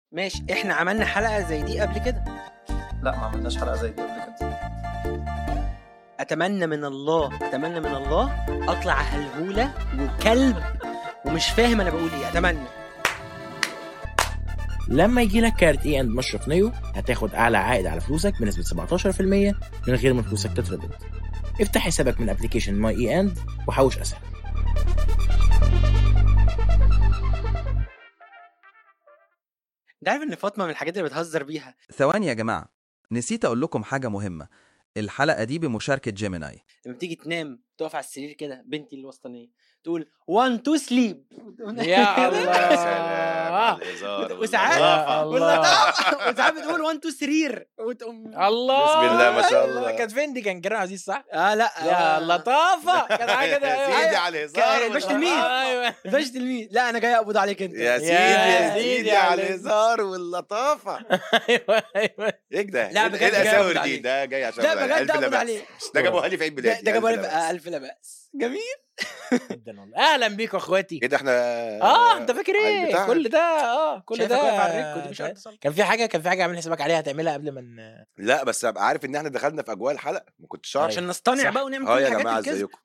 ماشي احنا عملنا حلقه زي دي قبل كده لا ما عملناش حلقه زي دي قبل كده اتمنى من الله اتمنى من الله اطلع هلهوله وكلب ومش فاهم انا بقول ايه اتمنى لما يجي لك كارت اي اند مشرف نيو هتاخد اعلى عائد على فلوسك بنسبه 17% من غير ما فلوسك تتربط افتح حسابك من ابلكيشن ماي اي اند وحوش اسهل انت عارف ان فاطمه من الحاجات اللي بتهزر بيها ثواني يا جماعة نسيت أقول لكم حاجة مهمة الحلقة دي بمشاركة جيميناي لما بتيجي تنام تقف على السرير كده بنتي الوسطانيه تقول 1 2 سليب يا الله. يا سلام على الهزار وساعات يا والنظافة. الله. وساعات بتقول 1 2 سرير وتقوم الله بسم الله ما شاء الله. كانت فين دي كان كريم عزيز صح؟ اه لا يا آه. لطافه كان حاجه كده يا أيوة. سيدي على كان الهزار الباشا والنظافة. تلميذ. ايوه الباشا تلميذ لا انا جاي اقبض عليك انت يا سيدي يا يا سيدي سيدي على على الهزار واللطافه ايوه ايوه ايه ده؟ لا، إيه- بجد ايه جاي الاساور أقبض دي عليك. ده جاي عشان لا بجد ألف لا اقبض بأس. عليك ده جابوها لي في عيد ده ميلادي ده جابوا ألف لي لا بأس. الف لا باس جميل جدا والله اهلا بيكم اخواتي ايه ده احنا اه انت فاكر على ايه البتاع. كل ده اه كل شايفك ده واقف على الريك ودي مش عارف تصلي. كان في حاجه كان في حاجه عامل حسابك عليها هتعملها قبل ما ن- لا بس ابقى عارف ان احنا دخلنا في اجواء الحلقه ما كنتش اعرف عشان نصطنع صح. بقى ونعمل اه كل يا الحاجات جماعه الكذب ازيكم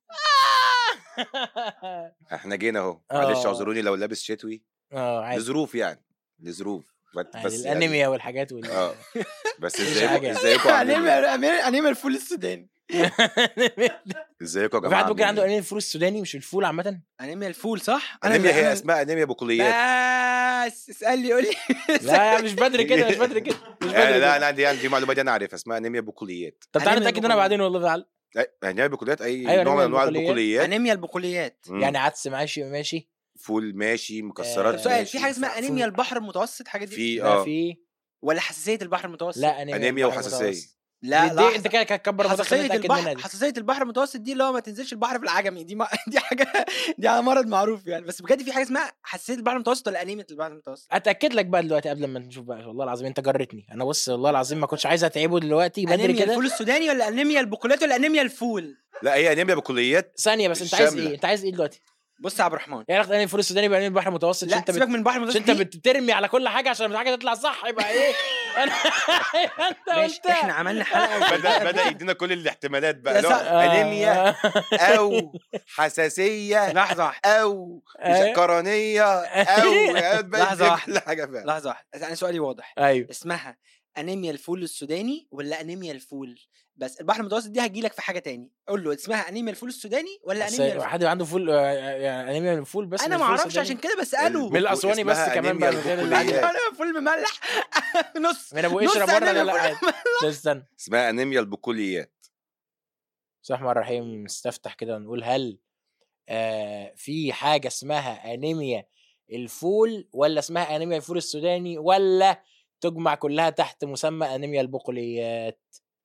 احنا جينا اهو معلش آه. اعذروني لو لابس شتوي اه عادي لظروف يعني لظروف بس عادي يعني- الانيميا والحاجات وال اه بس مش ازيكم حاجة. ازيكم عاملين إيه؟ انيميا انيميا الفول السوداني ازيكم يا في جماعه حد ممكن عنده عاملين انيميا الفول السوداني مش الفول عامه انيميا الفول صح إيه؟ انيميا هي أنا- اسمها انيميا بقوليات بس اسال لي قول لي لا مش بدري كده مش بدري كده مش آه، بدري لا كده. انا عندي عندي معلومه دي انا عارفها اسمها انيميا بقوليات طب تعالى أنيميا نتاكد انا بقوليات. بعدين والله تعالى أي- انيميا بقوليات اي أيوة، نوع من أنيميا انواع البقوليات. البقوليات انيميا البقوليات مم. يعني عدس ماشي ماشي فول ماشي مكسرات آه، سؤال ماشي. في حاجه اسمها فول. انيميا البحر المتوسط حاجه دي في لا اه في ولا حساسيه البحر المتوسط لا انيميا انيميا البحر وحساسيه المتوسط. لا دي, لا دي انت كده هتكبر الموضوع خلينا حساسيه نتاكد منها البحر دي حساسيه البحر المتوسط دي اللي هو ما تنزلش البحر في العجمي دي ما دي حاجه دي مرض معروف يعني بس بجد في حاجه اسمها حساسيه البحر المتوسط ولا انيميا البحر المتوسط اتاكد لك بقى دلوقتي قبل ما نشوف بقى والله العظيم انت جرتني انا بص والله العظيم ما كنتش عايز اتعبه دلوقتي بدري انيميا كده الفول السوداني ولا انيميا البقوليات ولا انيميا الفول لا هي انيميا بقوليات ثانيه بس انت عايز الشاملة. ايه انت عايز ايه دلوقتي بص يا عبد الرحمن يعني انيميا الفول السوداني بقى انيميا البحر المتوسط لا عشان انت سيبك بت... من البحر عشان المتوسط انت دي. بترمي على كل حاجه عشان الحاجه تطلع صح يبقى ايه انا انت ماشي قلتها. احنا عملنا حلقه بدا بدا يدينا كل الاحتمالات يا بقى اللي هو صح. انيميا آه. او حساسيه لحظه واحده او أيوة. قرنيه او أيوة. كل لحظة واحدة. حاجه فعلا لحظه واحده انا سؤالي واضح ايوه اسمها انيميا الفول السوداني ولا انيميا الفول بس البحر المتوسط دي هتجيلك في حاجه تاني قول له اسمها انيميا الفول السوداني ولا بس انيميا الفول حد عنده فول آه، يعني انيميا من الفول بس انا مش ما فول اعرفش سوداني. عشان كده بساله من الاسواني بس اسمها كمان أنيميا بقى من غير البقوليات. العادي. انا فول مملح نص من ابو نص قشره بره أنيميا لا لا فول عادي لا، استنى اسمها انيميا البقوليات بسم الله الرحمن الرحيم نستفتح كده ونقول هل آه في حاجه اسمها انيميا الفول ولا اسمها انيميا الفول السوداني ولا تجمع كلها تحت مسمى انيميا البقوليات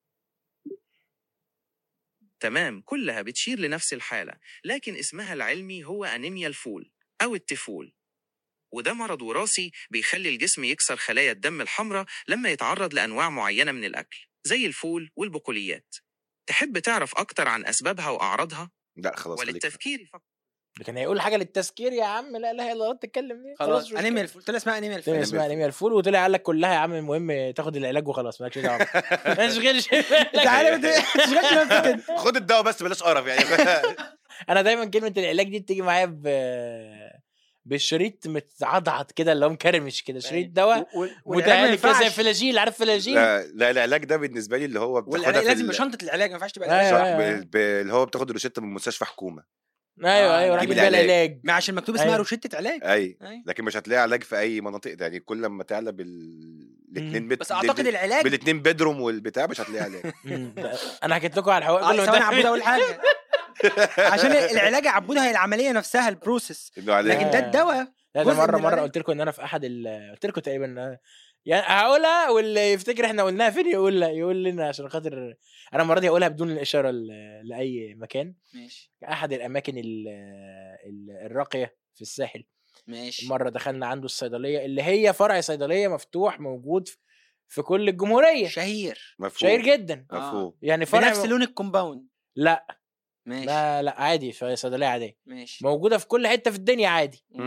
تمام كلها بتشير لنفس الحالة لكن اسمها العلمي هو أنيميا الفول أو التفول وده مرض وراثي بيخلي الجسم يكسر خلايا الدم الحمراء لما يتعرض لأنواع معينة من الأكل زي الفول والبقوليات تحب تعرف أكتر عن أسبابها وأعراضها لا خلاص خليك وللتفكير فقط لكن هيقول حاجه للتذكير يا عم لا اله الا الله تتكلم ليه خلاص مش انيميا مشكلة. الفول طلع اسمها انيميا الفول طلع اسمها انيميا الفول وطلع قال لك كلها يا عم المهم تاخد العلاج وخلاص مالكش دعوه ما تشغلش بالك. تعالى ما تشغلش نفسك كده خد الدواء بس بلاش قرف يعني انا دايما كلمه العلاج دي بتيجي معايا ب بالشريط متعضعض كده اللي هو مكرمش كده شريط دواء متهيألي كده زي فلاجيل عارف فلاجيل لا لا العلاج ده بالنسبه لي اللي هو والعلاج بتاخدها في لازم ال- بشنطه العلاج ما ينفعش تبقى أيوة، العلاج صح أيوة. ب- ب- اللي هو بتاخد روشته من مستشفى حكومه ايوه آه، ايوه راح جيب يجيب العلاج. العلاج ما عشان مكتوب اسمها أيوة. روشته علاج اي أيوة. لكن مش هتلاقي علاج في اي مناطق يعني كل لما تعلى بالاثنين بت... بس اعتقد العلاج بالاثنين بدروم والبتاع مش هتلاقي علاج مم. انا حكيت لكم على الحوار آه، كله ثواني ده. يا عبود اقول حاجه عشان العلاج يا عبود هي العمليه نفسها البروسيس انه علاج لكن ده آه. الدواء لا ده جزء مره من مره العلاج. قلت لكم ان انا في احد ال... قلت لكم تقريبا يعني هقولها واللي يفتكر احنا قلناها فين يقول يقول لنا عشان خاطر انا المره دي هقولها بدون الاشاره ل- لاي مكان ماشي احد الاماكن ال... ال- الراقيه في الساحل ماشي مره دخلنا عنده الصيدليه اللي هي فرع صيدليه مفتوح موجود في كل الجمهوريه شهير مفهوم شهير جدا مفهوم يعني فرع بنفس لون الكومباوند لا ماشي لا لا عادي في صيدليه عاديه ماشي موجوده في كل حته في الدنيا عادي مم.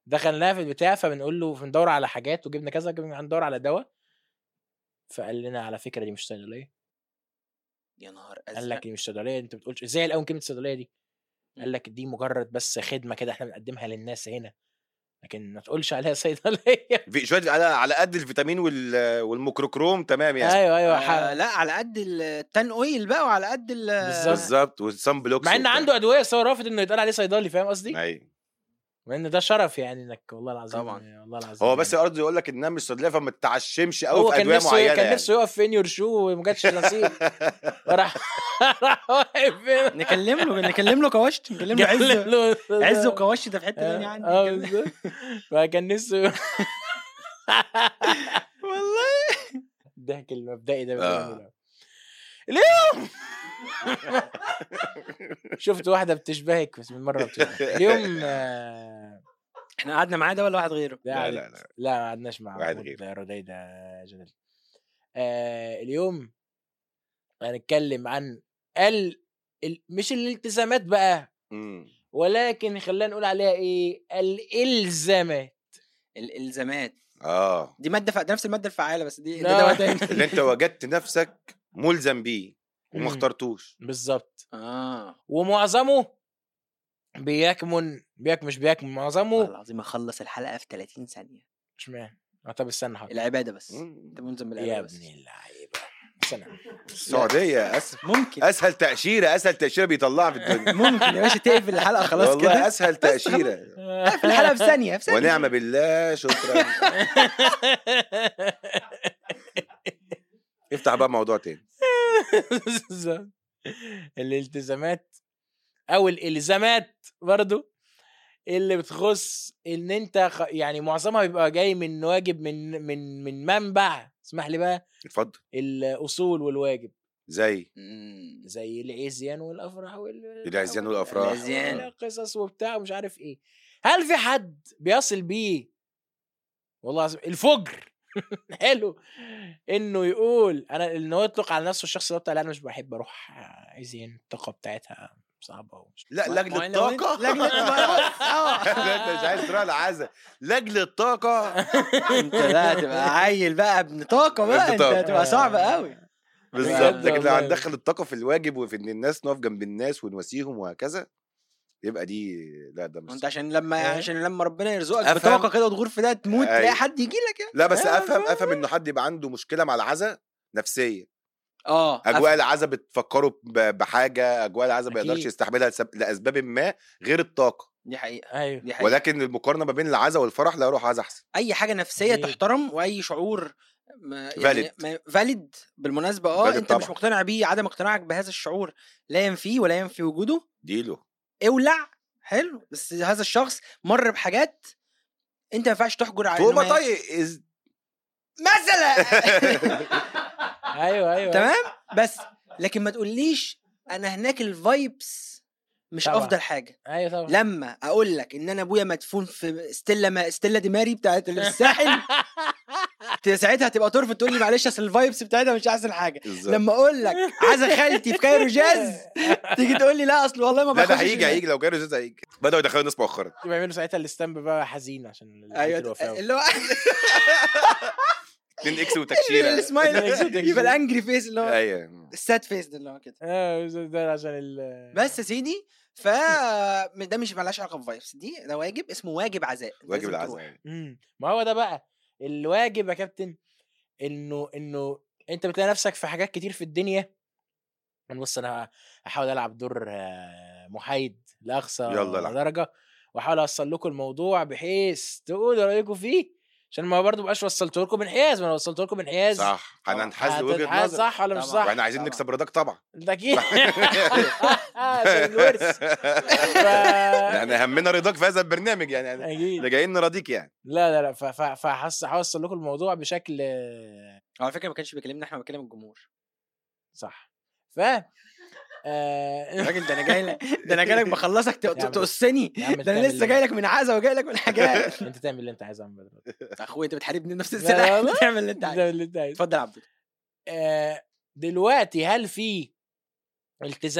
دخلناها في البتاع فبنقول له بندور على حاجات وجبنا كذا جبنا هندور على دواء فقال لنا على فكره دي مش صيدليه يا نهار قال ازرق لك دي مش صيدليه انت بتقولش ازاي الاول كلمه صيدليه دي مم. قال لك دي مجرد بس خدمه كده احنا بنقدمها للناس هنا لكن ما تقولش عليها صيدليه في شويه على على قد الفيتامين وال... والميكروكروم تمام يعني ايوه ايوه آه ح- لا على قد التان اويل بقى وعلى قد ال بالظبط. بالظبط والصن بلوكس مع ان وبتاع. عنده ادويه بس هو رافض انه يتقال عليه صيدلي فاهم قصدي؟ ايوه مع ان ده شرف يعني انك والله العظيم طبعاً. والله العظيم هو بس يعني. قصده يقول لك انها مش صيدليه فما تتعشمش قوي هو في كان ادويه نفسه معينه كان يعني. نفسه يقف في يور شو وما جاتش نصيب راح راح واقف فين نكلم له نكلم له كواشت نكلم له عز له عز وكواشت ده في حته ثانيه عندي اه نكلم- بالظبط. فكان نفسه والله الضحك المبدئي ده آه. بيعمله. اليوم شفت واحده بتشبهك بس من مره بتشبهك اليوم آه، احنا قعدنا معاه ده ولا واحد غيره لا لا، لا لا، لا لا. لا ما قعدناش مع واحد محمود غيره. رديدة جدل آه اليوم هنتكلم عن ال... ال... مش الالتزامات بقى مم. ولكن خلينا نقول عليها ايه الالزامات الالزامات اه دي ماده ف... ده نفس الماده الفعاله بس دي ده لا. دواء تاني اللي انت وجدت نفسك ملزم بيه وما مم. اخترتوش بالظبط اه ومعظمه بيكمن بيك مش بيكمن والله معظمه العظيم اخلص الحلقه في 30 ثانيه اشمعنى آه، طب استنى حاضر العباده بس مم. انت ملزم يا بالعباده بس ابن اللعيبه استنى السعوديه أس... ممكن اسهل تاشيره اسهل تاشيره بيطلعها في الدنيا ممكن يا باشا تقفل الحلقه خلاص والله كده اسهل تاشيره اقفل الحلقه في ثانيه في ثانيه ونعم بالله شكرا افتح بقى موضوع تاني بالظبط. الالتزامات او الالزامات برضو اللي بتخص ان انت خ... يعني معظمها بيبقى جاي من واجب من من من منبع اسمح لي بقى اتفضل الاصول والواجب زي مم. زي العزيان والافراح وال العزيان والأفراح. العزيان. قصص وبتاع ومش عارف ايه هل في حد بيصل بيه والله العظيم الفجر حلو انه يقول انا انه يطلق على نفسه الشخص ده بتاع لا انا مش بحب اروح عزيان الطاقه بتاعتها صعبه ومش لا ما- لاجل ما لو أنت- الطاقه لاجل اه لا انت مش عايز تروح العزا لاجل الطاقه انت لا تبقى عيل بقى ابن طاقه بقى ابن انت طاقة. هتبقى صعب قوي بالظبط بجد لكن لو والله. هندخل الطاقه في الواجب وفي ان الناس نقف جنب الناس ونواسيهم وهكذا يبقى دي لا ده مش انت صح. عشان لما إيه؟ عشان لما ربنا يرزقك أفهم. بطاقه كده وتغور في ده تموت أيوة. تلاقي حد يجي لك يعني لا بس آه، افهم ف- افهم انه حد يبقى عنده مشكله مع العزا نفسيه اه اجواء العزا بتفكره ب- بحاجه اجواء العزا ما يقدرش أكيد. يستحملها لسب- لاسباب ما غير الطاقه دي حقيقه ايوه دي حقيقه ولكن المقارنه ما بين العزا والفرح لا اروح عزا احسن اي حاجه نفسيه أكيد. تحترم واي شعور ما Valid. فاليد بالمناسبه اه Valid انت مش طبعا. مقتنع بيه عدم اقتناعك بهذا الشعور لا ينفيه ولا ينفي وجوده ديله اولع حلو بس هذا الشخص مر بحاجات انت ما ينفعش تحجر على فوق إنه ما ما- طيب إز- مثلا ايوه ايوه تمام بس لكن ما تقوليش انا هناك الفايبس مش طبعا. افضل حاجه ايوه طبعا لما اقول لك ان انا ابويا مدفون في ستيلا ما ستيلا دي ماري بتاعت اللي في الساحل ت- ساعتها هتبقى ترفض تقول لي معلش اصل الفايبس بتاعتها مش احسن حاجه بالظبط. لما اقول لك عايزه خالتي في كايرو جاز تيجي تقول لي لا اصل والله ما لا ده بخشش هيجي هناك. هيجي لو جاي رجال هيجي بداوا يدخلوا الناس مؤخرا بيعملوا ساعتها الاستامب بقى حزين عشان العيد ايوه الوفاة. اللي هو 2 اكس وتكشيره السمايل يبقى الانجري فيس اللي هو ايوه الساد فيس ده اللي هو كده اه بالظبط، ده عشان ال بس يا سيدي ف ده مش مالهاش علاقه بفايبس دي ده واجب اسمه واجب عزاء واجب لازم العزاء تروح. مم. ما هو ده بقى الواجب يا كابتن انه انه انت بتلاقي نفسك في حاجات كتير في الدنيا أنا بص انا هحاول العب دور آه، محايد لاقصى يلا العب. درجه واحاول اوصل لكم الموضوع بحيث تقولوا رايكم فيه عشان ما برضه بقاش وصلت لكم انحياز ما انا وصلت لكم انحياز صح هننحاز لوجهه هتنحاز نظر صح ولا مش طبعاً. صح؟ واحنا عايزين طبعاً. نكسب رضاك طبعا ده اكيد ده الورث ف... يعني همنا رضاك في هذا البرنامج يعني اكيد اللي جايين نراضيك يعني لا لا لا ف- ف- فحس هوصل لكم الموضوع بشكل هو على فكره ما كانش بيكلمنا احنا بنكلم الجمهور صح ف آه... يا راجل ده انا جاي لك ده انا جاي لك بخلصك ت- يا عم. تقصني يا عم ده انا تعمل لسه إيه؟ جاي لك من عزا وجاي لك من حاجات انت تعمل اللي انت عايزه يا عم بدر اخويا انت بتحاربني بنفس لا، لا، السلاح والله. تعمل اللي انت تعمل عايزه اللي انت عايزه اتفضل يا عبد آه... دلوقتي هل في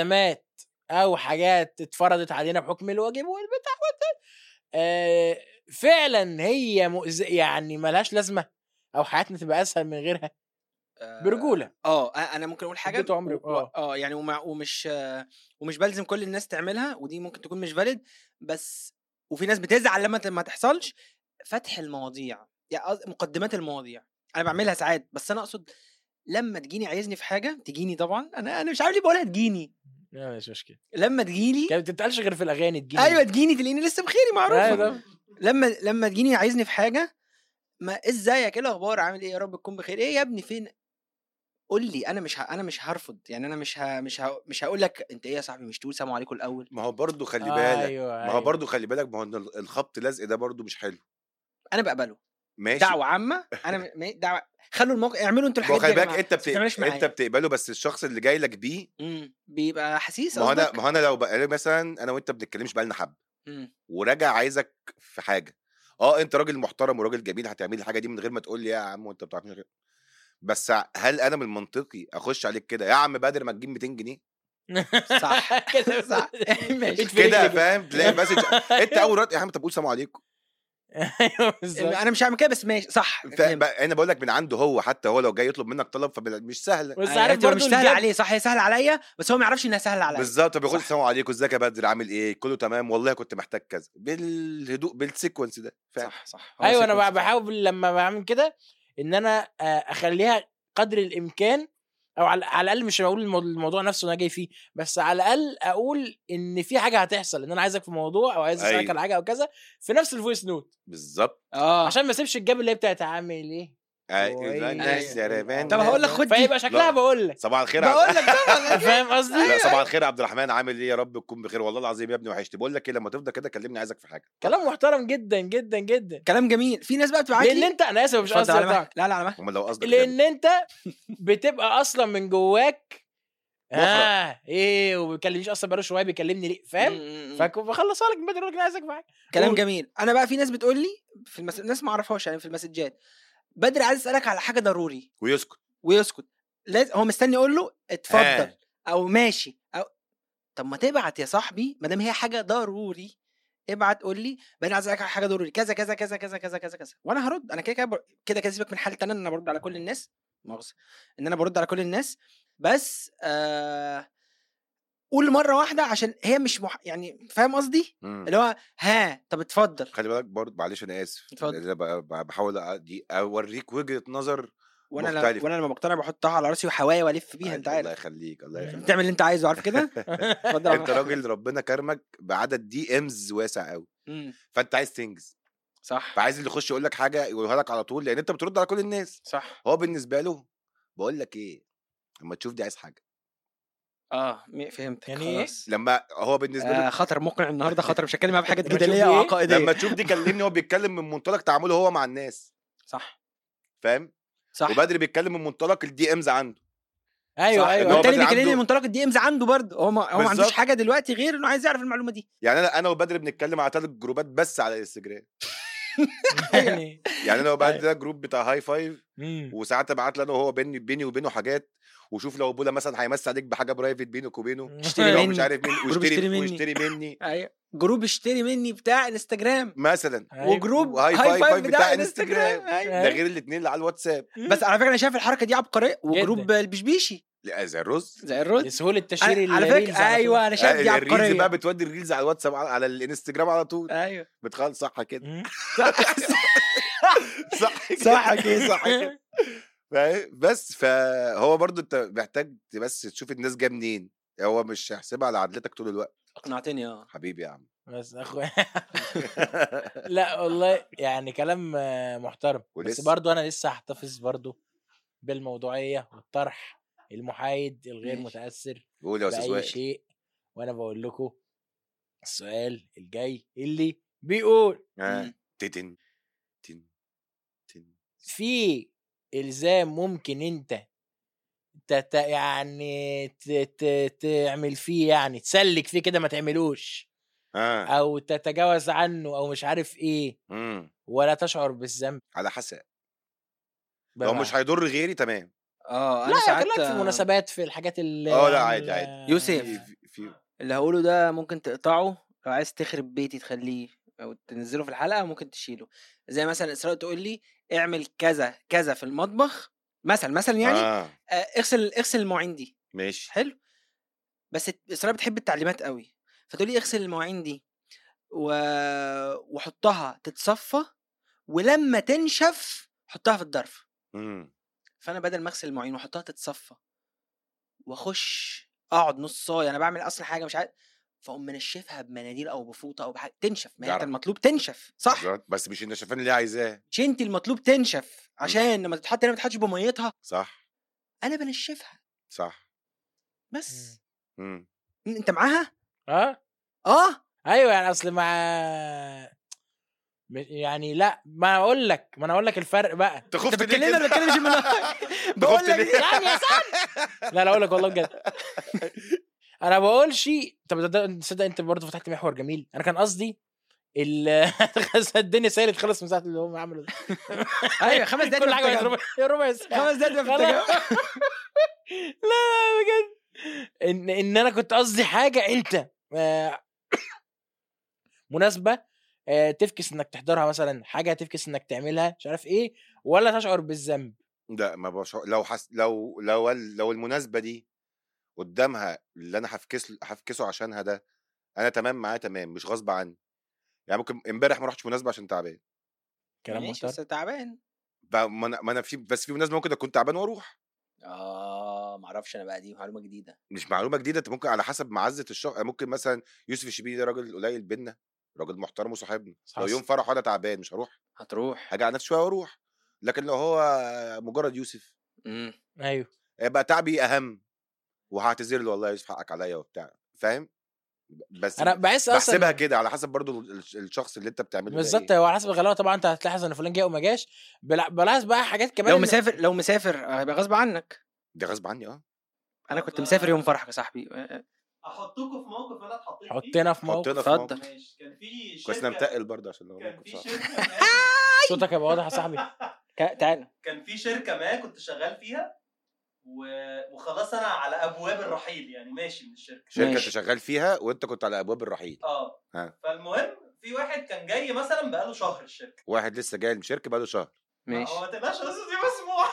التزامات او حاجات اتفرضت علينا بحكم الواجب والبتاع والت- آه... فعلا هي مؤذية يعني ملهاش لازمه او حياتنا تبقى اسهل من غيرها آه، برجوله اه انا ممكن اقول حاجه اديته عمري- و- آه. اه يعني ومع ومش آه، ومش بلزم كل الناس تعملها ودي ممكن تكون مش فاليد بس وفي ناس بتزعل لما ت- ما تحصلش فتح المواضيع يعني قصد- مقدمات المواضيع انا بعملها ساعات بس انا اقصد لما تجيني عايزني في حاجه تجيني طبعا انا انا مش عارف ليه بقولها تجيني لا مش مشكله لما تجيلي كانت ما بتتقالش غير في الاغاني تجيني ايوه تجيني تلاقيني لسه بخيري أيوة معروفه ده. لما لما تجيني عايزني في حاجه ما ازيك ايه الاخبار عامل ايه يا رب تكون بخير ايه يا ابني فين قول لي انا مش ه... انا مش هرفض يعني انا مش ه... مش ه... مش هقول لك انت ايه يا صاحبي مش تقول سلام عليكم الاول ما هو برضه خلي آه، بالك ايوه ما هو أيوة. برضه خلي بالك ما هو إن ال- الخبط لزق ده برضه مش حلو انا بقبله ماشي دعوه عامه انا م... ما- دعوه خلوا الموقف اعملوا انتوا ما هو الحاجات خلي دي بالك يا جماعة، انت بس ما تعملوش بت... انت معايا. بتقبله بس الشخص اللي جاي لك بيه مم. بيبقى حسيس ما هو انا قصدك؟ ما هو انا لو بقى مثلا انا وانت بنتكلمش بقالنا حبه مم. وراجع عايزك في حاجه اه انت راجل محترم وراجل جميل هتعمل الحاجه دي من غير ما تقول لي يا عم وانت بتعرفني غير بس هل انا من منطقي اخش عليك كده يا عم بدر ما تجيب 200 جنيه صح كده صح ماشي اتفرق كده لي فاهم تلاقي مسج انت اول رد يا عم طب قول سلام عليكم ايوه بالظبط انا مش هعمل كده بس ماشي صح ف- فهمت. بقى- انا بقول لك من عنده هو حتى هو لو جاي يطلب منك طلب فمش سهله بس أيوة، عارف بتبقى برضه مش سهل الجد- عليه صح هي سهله عليا بس هو ما يعرفش انها سهله عليا بالظبط بيقول صح. السلام عليكم ازيك يا بدر عامل ايه كله تمام والله كنت محتاج كذا بالهدوء بالسيكونس ده فاهم صح صح هو ايوه انا sequence. بقى بحاول لما بعمل كده ان انا آه، اخليها قدر الامكان او على, على الاقل مش هقول المو- الموضوع نفسه انا جاي فيه بس على الاقل اقول ان في حاجه هتحصل ان انا عايزك في موضوع او عايز اسالك أيوة. على حاجه او كذا في نفس الفويس نوت بالظبط اه عشان ما اسيبش الجاب اللي هي بتاعت عامل ايه ايوه الناس يا ريفان طب هقول لك خد دي. فيبقى شكلها لا. بقول لك صباح الخير يا بقول عبد- لك طبعا فاهم قصدي؟ لا صباح الخير يا عبد الرحمن عامل ايه يا رب تكون بخير والله العظيم يا ابني وحشتي بقول لك ايه لما تفضى كده كلمني عايزك في حاجه كلام محترم جدا جدا جدا كلام جميل في ناس بقى بتبعت لان لي انت انا اسف مش اتفضل قصدي على أقطعك. مهلك. لا لا على مهلك. هم لو قصدك لان انت بتبقى اصلا من جواك محرج. اه ايه وما بيكلمنيش اصلا بقاله شويه بيكلمني ليه فاهم مم. فبخلصها لك من بدري الراجل عايزك معايا كلام قول. جميل انا بقى في ناس بتقول لي في المس... ناس ما اعرفهاش يعني في المسجات بدري عايز اسالك على حاجه ضروري ويسكت ويسكت لازم هو مستني اقول له اتفضل ها. او ماشي او طب ما تبعت يا صاحبي ما دام هي حاجه ضروري ابعت قول لي بدري عايز اسالك على حاجه ضروري كذا كذا كذا كذا كذا كذا كذا وانا هرد انا كده كده بر- كده كده سيبك من حاله انا ان انا برد على كل الناس مؤاخذه ان انا برد على كل الناس بس آه قول مره واحده عشان هي مش مح... يعني فاهم قصدي مم. اللي هو ها طب اتفضل خلي بالك برضه معلش انا اسف اتفضل. أنا ب- ب- بحاول أدي اوريك وجهه نظر وانا لا مختلف. وانا لما بقتنع بحطها على راسي وحوايا والف بيها انت الله عارف يخليك الله يخليك تعمل اللي انت عايزه عارف كده اتفضل يا انت محمد. راجل ربنا كرمك بعدد دي امز واسع قوي مم. فانت عايز تنجز صح فعايز اللي يخش يقول لك حاجه يقولها لك على طول لان انت بترد على كل الناس صح هو بالنسبه له بقول لك ايه اما تشوف دي عايز حاجه اه م- فهمتك يعني ايه؟ خلاص لما هو بالنسبه له آه خطر مقنع النهارده خطر مش هتكلم معاه في حاجات لما جدليه تشوف او دي ايه؟ عقائديه لما تشوف دي كلمني هو بيتكلم من منطلق تعامله هو مع الناس صح فاهم صح وبدري بيتكلم من منطلق الدي امز عنده ايوه صح، إن ايوه هو والتاني بدري بيكلمني عنده- من منطلق الدي امز عنده برضه هو ما هو ما عندوش بالظبط. حاجه دلوقتي غير انه عايز يعرف المعلومه دي يعني انا انا وبدر بنتكلم على ثلاث جروبات بس على الانستجرام يعني يعني انا وبدر ده جروب بتاع هاي فايف مم. وساعات ابعت له انا وهو بيني بيني وبينه حاجات وشوف لو ابولا مثلا هيمس عليك بحاجه برايفت بينك وبينه اشتري لو مني مش عارف مين جروب اشتري واشتري مني. واشتري مني ايوه جروب اشتري مني بتاع انستجرام مثلا أيوة. وجروب وهاي هاي فايف فايف بتاع بتاع انستجرام. انستجرام أيوة. ده غير الاثنين اللي على الواتساب بس على فكره انا شايف الحركه دي عبقريه وجروب جداً. البشبيشي لا زي الرز زي الرز لسهوله تشهير أنا- على الريلز فكره ايوه انا شايف دي آه، الريلز عبقريه بقى بتودي الريلز على الواتساب على, على الانستجرام على طول ايوه بتخلص صح كده مم. صح كده صح كده. صح كده فاهم؟ بس فهو برضو انت محتاج بس تشوف الناس جايه منين هو مش هيحسبها على عدلتك طول الوقت اقنعتني اه حبيبي يا عم بس اخويا لا والله يعني كلام آه، محترم بس ولسه. برضو انا لسه هحتفظ برضو بالموضوعيه والطرح المحايد الغير ماشي. متاثر قول يا استاذ باي وائل شيء وانا بقول لكم السؤال الجاي اللي بيقول آه. مم. تتن تن تن في الزام ممكن انت تت يعني ت... ت... تعمل فيه يعني تسلك فيه كده ما تعملوش اه او تتجاوز عنه او مش عارف ايه مم. ولا تشعر بالذنب على حسب بقى لو مش هيضر غيري تمام اه انا لا ساعات بكلمك في مناسبات في الحاجات اللي اه لا يعني عادي عادي ال- يوسف. في في اللي هقوله ده ممكن تقطعه لو عايز تخرب بيتي تخليه او تنزله في الحلقه ممكن تشيله زي مثلا اسراء تقول لي اعمل كذا كذا في المطبخ مثلا مثلا يعني آه. اه اغسل اغسل المواعين دي ماشي حلو بس اسراء بتحب التعليمات قوي فتقول لي اغسل المواعين دي و... وحطها تتصفى ولما تنشف حطها في الظرف مم. فانا بدل ما اغسل المواعين واحطها تتصفى واخش اقعد نص ساعه انا بعمل اصلا حاجه مش عارف فاقوم منشفها بمناديل او بفوطه او بحاجه تنشف ما هي انت جرب. المطلوب تنشف صح بالظبط. بس مش النشفان اللي هي عايزاه مش انت المطلوب تنشف عشان لما تتحط هنا ما تتحطش بميتها صح انا بنشفها صح بس مم. انت معاها اه اه ايوه يعني اصل مع م- يعني لا ما اقول لك ما انا اقول لك الفرق بقى انت انت خفت ليه بتكلمني كده؟ انا بتكلمش من بقول خفت لك ليه؟ ثانية ثانية لا لا اقول لك والله بجد انا بقولش طب ده- ده تصدق انت برضه فتحت محور جميل انا كان قصدي ال الدنيا سالت خلص من ساعه اللي هم عملوا ده. ايوه خمس دقايق كل حاجه تبقى بقت ربع ربع ساعه خمس دقايق تبقى في خلاص. التجمع. لا بجد ان ان انا كنت قصدي حاجه انت آه، مناسبه آه، تفكس انك تحضرها مثلا حاجه تفكس انك تعملها مش عارف ايه ولا تشعر بالذنب لا ما بش... لو حس... لو لو لو المناسبه دي قدامها اللي انا هفكس هفكسه عشانها ده انا تمام معاه تمام مش غصب عني يعني ممكن امبارح ما رحتش مناسبه عشان تعبان كلام ماشي محترم بس تعبان ب- ما انا ما انا في بس في مناسبه ممكن اكون تعبان واروح اه معرفش انا بقى دي معلومه جديده مش معلومه جديده انت ممكن على حسب معزه الشخص ممكن مثلا يوسف الشبيلي ده راجل قليل بينا راجل محترم وصاحبنا لو حصل. يوم فرح وانا تعبان مش هروح هتروح هاجي على نفسي شويه واروح لكن لو هو مجرد يوسف امم ايوه يبقى تعبي اهم وهعتذر له والله يوسف حقك عليا وبتاع فاهم بس انا بحس اصلا بحسبها كده على حسب برضو ال- الشخص اللي انت بتعمله ده بالظبط إيه. هو على حسب الغلاوه طبعا انت هتلاحظ ان فلان جه وما جاش بلا- بلاحظ بقى حاجات كمان لو إن- مسافر لو مسافر آه، هيبقى غصب عنك ده غصب عني اه انا كنت مسافر يوم فرحك يا صاحبي آه، احطكم في موقف انا اتحطيت فيه حطينا في موقف حطينا في اتفضل. موقف ماشي كان في كويس شركه انا متقل برضه عشان لو كان موقف في صعب. شركه ما صوتك هيبقى واضح يا صاحبي كا- تعالى كان في شركه ما كنت شغال فيها و... وخلاص انا على ابواب الرحيل يعني ماشي من الشركه شركه انت ماشي. شغال فيها وانت كنت على ابواب الرحيل اه ها. فالمهم في واحد كان جاي مثلا بقاله شهر الشركه واحد لسه جاي من الشركه بقاله شهر ماشي هو ما تقلقش بس دي مسموع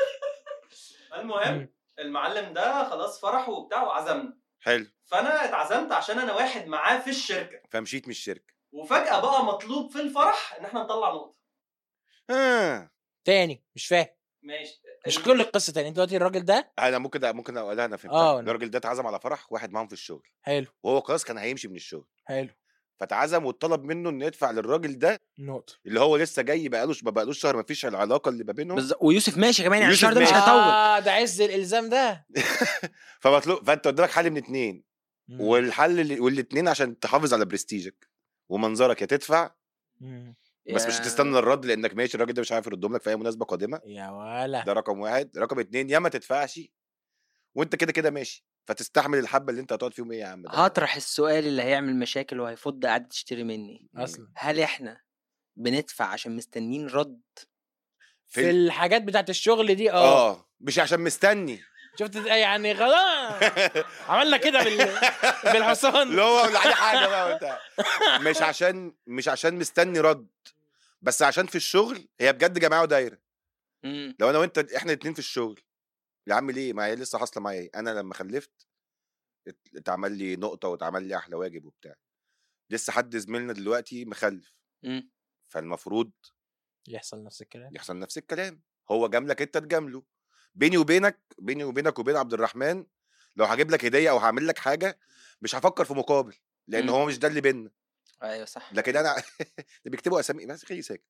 المهم المعلم ده خلاص فرح وبتاع وعزمنا حلو فانا اتعزمت عشان انا واحد معاه في الشركه فمشيت من الشركه وفجاه بقى مطلوب في الفرح ان احنا نطلع نقطه آه. تاني مش فاهم ماشي مش كل القصه تاني انت دلوقتي الراجل ده انا ممكن ممكن اقولها انا فهمتها آه، الراجل ده اتعزم على فرح واحد معاهم في الشغل حلو وهو خلاص كان هيمشي من الشغل حلو فاتعزم واتطلب منه انه يدفع للراجل ده نقطه اللي هو لسه جاي بقالوش ما بقالوش شهر ما فيش العلاقه اللي ما بينهم بالظبط ويوسف ماشي كمان يعني يوسف الشهر ده مش ماشي. هيطول اه ده عز الالزام ده فمطلوب فانت قدامك حل من اتنين مم. والحل اللي... والاتنين عشان تحافظ على برستيجك ومنظرك يا تدفع مم. بس مش يا- هتستنى الرد لانك ماشي الراجل ده مش عارف يردهم لك في اي مناسبه قادمه يا ولا ده رقم واحد رقم اتنين يا ما تدفعش وانت كده كده ماشي فتستحمل الحبه اللي انت هتقعد فيهم ايه يا عم ده هطرح السؤال اللي هيعمل مشاكل وهيفض قعدة تشتري مني اصلا هل احنا بندفع عشان مستنيين رد في في ال- الحاجات بتاعت الشغل دي اه اه مش عشان مستني شفت إزاي؟ يعني خلاص عملنا كده بال... بالحصان اللي هو ولا اي حاجه بقى وبتاع مش عشان مش عشان مستني رد بس عشان في الشغل هي بجد جماعه ودايره مم. لو انا وانت احنا الاتنين في الشغل يا عم ليه ما هي لسه حاصله معايا إيه؟ انا لما خلفت ات- اتعمل لي نقطه واتعمل لي احلى واجب وبتاع لسه حد زميلنا دلوقتي مخلف مم. فالمفروض يحصل نفس الكلام يحصل نفس الكلام هو جاملك انت تجامله بيني وبينك بيني وبينك وبين عبد الرحمن لو هجيب لك هديه او هعمل لك حاجه مش هفكر في مقابل لان مم. هو مش ده اللي بينا ايوه صح لكن انا اللي بيكتبوا اسامي بس خليه ساكت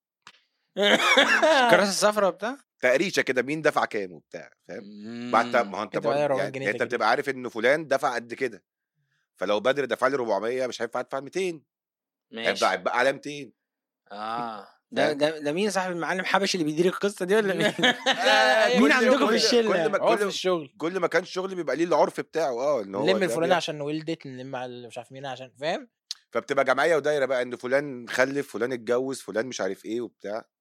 الكراسه الصفراء وبتاع تقريشه كده مين دفع كام وبتاع فاهم بعد مم. ما هو انت كده برضه بقى ربع يعني جنيه انت تجري. بتبقى عارف ان فلان دفع قد كده فلو بدر دفع لي 400 مش هينفع ادفع 200 ماشي هيبقى هيبقى على 200 اه ده فاهم؟ ده ده مين صاحب المعلم حبشي اللي بيدير القصه دي ولا مين؟ لا، مين كل- عندكم في كل- الشله؟ كل ما هو في كل, الشغل كل ما كان الشغل بيبقى ليه العرف بتاعه اه ان هو نلم ده الفلاني بيحصل. عشان ولدت نلم على اللي مش عارف مين عشان فاهم فبتبقى جمعيه ودايره بقى ان فلان خلف فلان اتجوز فلان مش عارف ايه وبتاع